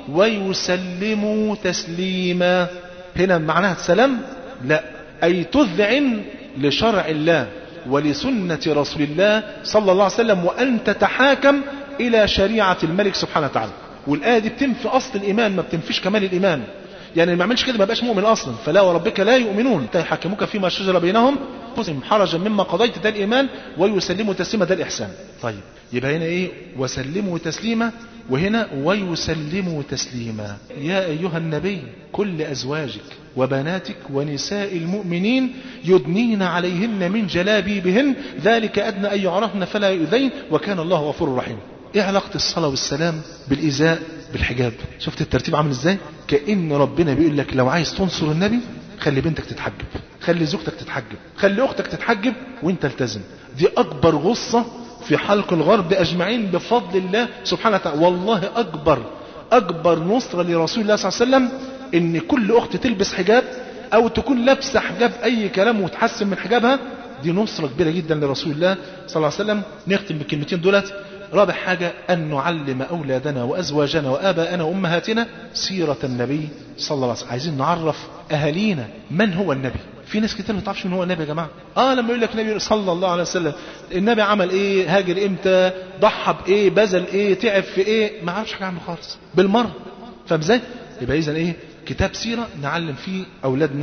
Speaker 5: ويسلموا تسليما هنا معناها السلام لا أي تذعن لشرع الله ولسنة رسول الله صلى الله عليه وسلم وأن تتحاكم إلى شريعة الملك سبحانه وتعالى والآية دي بتنفي أصل الإيمان ما بتنفيش كمال الإيمان يعني اللي ما يعملش كده ما يبقاش مؤمن أصلا فلا وربك لا يؤمنون يحكموك فيما شجر بينهم خذهم حرجا مما قضيت ده الإيمان ويسلموا تسليما ده الإحسان طيب يبقى هنا إيه وسلموا تسليما وهنا ويسلموا تسليما يا أيها النبي كل أزواجك وبناتك ونساء المؤمنين يدنين عليهن من جلابيبهن ذلك أدنى أن يعرفن فلا يؤذين وكان الله غفور رحيم ايه علاقة الصلاة والسلام بالإزاء بالحجاب شفت الترتيب عامل ازاي كأن ربنا بيقول لك لو عايز تنصر النبي خلي بنتك تتحجب خلي زوجتك تتحجب خلي أختك تتحجب وانت التزم دي أكبر غصة في حلق الغرب أجمعين بفضل الله سبحانه وتعالى والله أكبر أكبر نصرة لرسول الله صلى الله عليه وسلم إن كل أخت تلبس حجاب أو تكون لابسة حجاب أي كلام وتحسن من حجابها دي نصرة كبيرة جدا لرسول الله صلى الله عليه وسلم نختم بالكلمتين دولت رابع حاجة أن نعلم أولادنا وأزواجنا وآباءنا وأمهاتنا سيرة النبي صلى الله عليه وسلم عايزين نعرف أهالينا من هو النبي في ناس كتير ما تعرفش من هو النبي يا جماعة اه لما يقول لك النبي صلى الله عليه وسلم النبي عمل ايه هاجر امتى ضحى بايه بذل ايه تعب في ايه ما عرفش حاجة عنه خالص بالمرة فاهم ازاي يبقى اذا ايه كتاب سيرة نعلم فيه اولادنا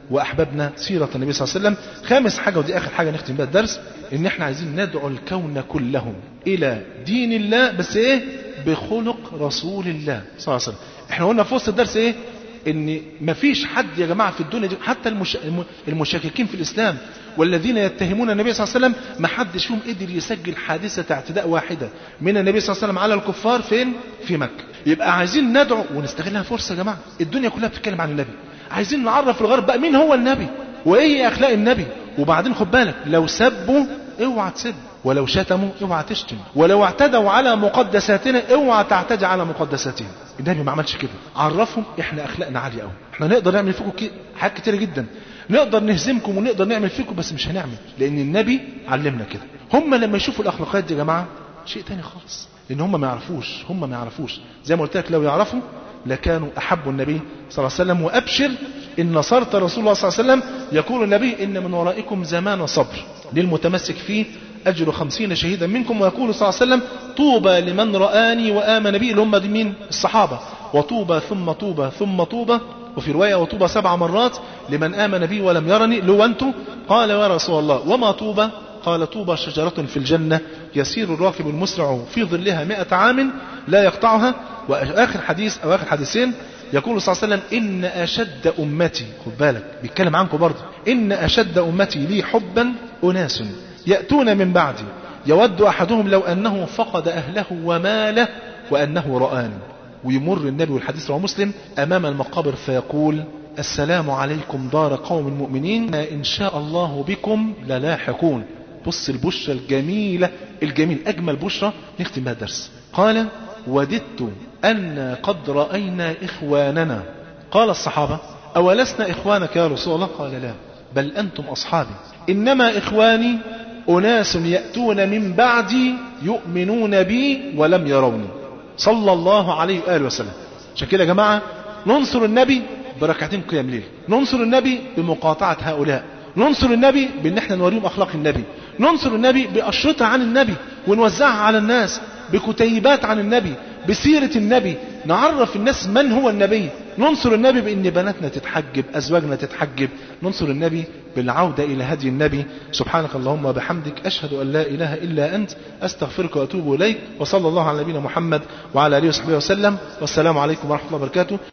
Speaker 5: وأحببنا سيرة النبي صلى الله عليه وسلم خامس حاجة ودي آخر حاجة نختم بها الدرس إن إحنا عايزين ندعو الكون كله إلى دين الله بس إيه بخلق رسول الله صلى الله عليه وسلم إحنا قلنا في وسط الدرس إيه ان مفيش حد يا جماعه في الدنيا دي حتى المش... المشككين في الاسلام والذين يتهمون النبي صلى الله عليه وسلم ما حدش فيهم قدر يسجل حادثه اعتداء واحده من النبي صلى الله عليه وسلم على الكفار فين في مكه يبقى عايزين ندعو ونستغلها فرصه يا جماعه الدنيا كلها بتتكلم عن النبي عايزين نعرف الغرب بقى مين هو النبي وايه هي اخلاق النبي وبعدين خد بالك لو سبوا اوعى تسب ولو شتموا اوعى تشتم ولو اعتدوا على مقدساتنا اوعى تعتدي على مقدساتهم النبي ما عملش كده عرفهم احنا اخلاقنا عاليه قوي احنا نقدر نعمل فيكم كي... حاجات كتيره جدا نقدر نهزمكم ونقدر نعمل فيكم بس مش هنعمل لان النبي علمنا كده هم لما يشوفوا الاخلاقيات دي يا جماعه شيء تاني خالص لان هم ما يعرفوش هم ما يعرفوش زي ما قلت لك لو يعرفوا لكانوا احبوا النبي صلى الله عليه وسلم وابشر ان نصرت رسول الله صلى الله عليه وسلم يقول النبي ان من ورائكم زمان صبر للمتمسك فيه أجر خمسين شهيدا منكم ويقول صلى الله عليه وسلم طوبى لمن رآني وآمن بي اللي هم دي مين الصحابة وطوبى ثم طوبى ثم طوبى وفي رواية وطوبى سبع مرات لمن آمن بي ولم يرني لو أنتم قال يا رسول الله وما طوبى قال طوبى شجرة في الجنة يسير الراكب المسرع في ظلها مئة عام لا يقطعها وآخر حديث أو آخر حديثين يقول صلى الله عليه وسلم إن أشد أمتي خد بالك بيتكلم عنكم برضه إن أشد أمتي لي حبا أناس يأتون من بعدي يود أحدهم لو أنه فقد أهله وماله وأنه رآني ويمر النبي والحديث رواه مسلم أمام المقابر فيقول السلام عليكم دار قوم المؤمنين إن شاء الله بكم للاحقون بص البشرة الجميلة الجميل أجمل بشرة نختم بها الدرس قال وددت أن قد رأينا إخواننا قال الصحابة أولسنا إخوانك يا رسول الله قال لا بل أنتم أصحابي إنما إخواني أناس يأتون من بعدي يؤمنون بي ولم يروني صلى الله عليه وآله وسلم عشان كده يا جماعة ننصر النبي بركعتين قيام ليل ننصر النبي بمقاطعة هؤلاء ننصر النبي بان احنا نوريهم اخلاق النبي ننصر النبي باشرطه عن النبي ونوزعها على الناس بكتيبات عن النبي بسيرة النبي نعرف الناس من هو النبي ننصر النبي بان بناتنا تتحجب ازواجنا تتحجب ننصر النبي بالعودة الى هدي النبي سبحانك اللهم وبحمدك اشهد ان لا اله الا انت استغفرك واتوب اليك وصلى الله على نبينا محمد وعلى اله وصحبه وسلم والسلام عليكم ورحمة الله وبركاته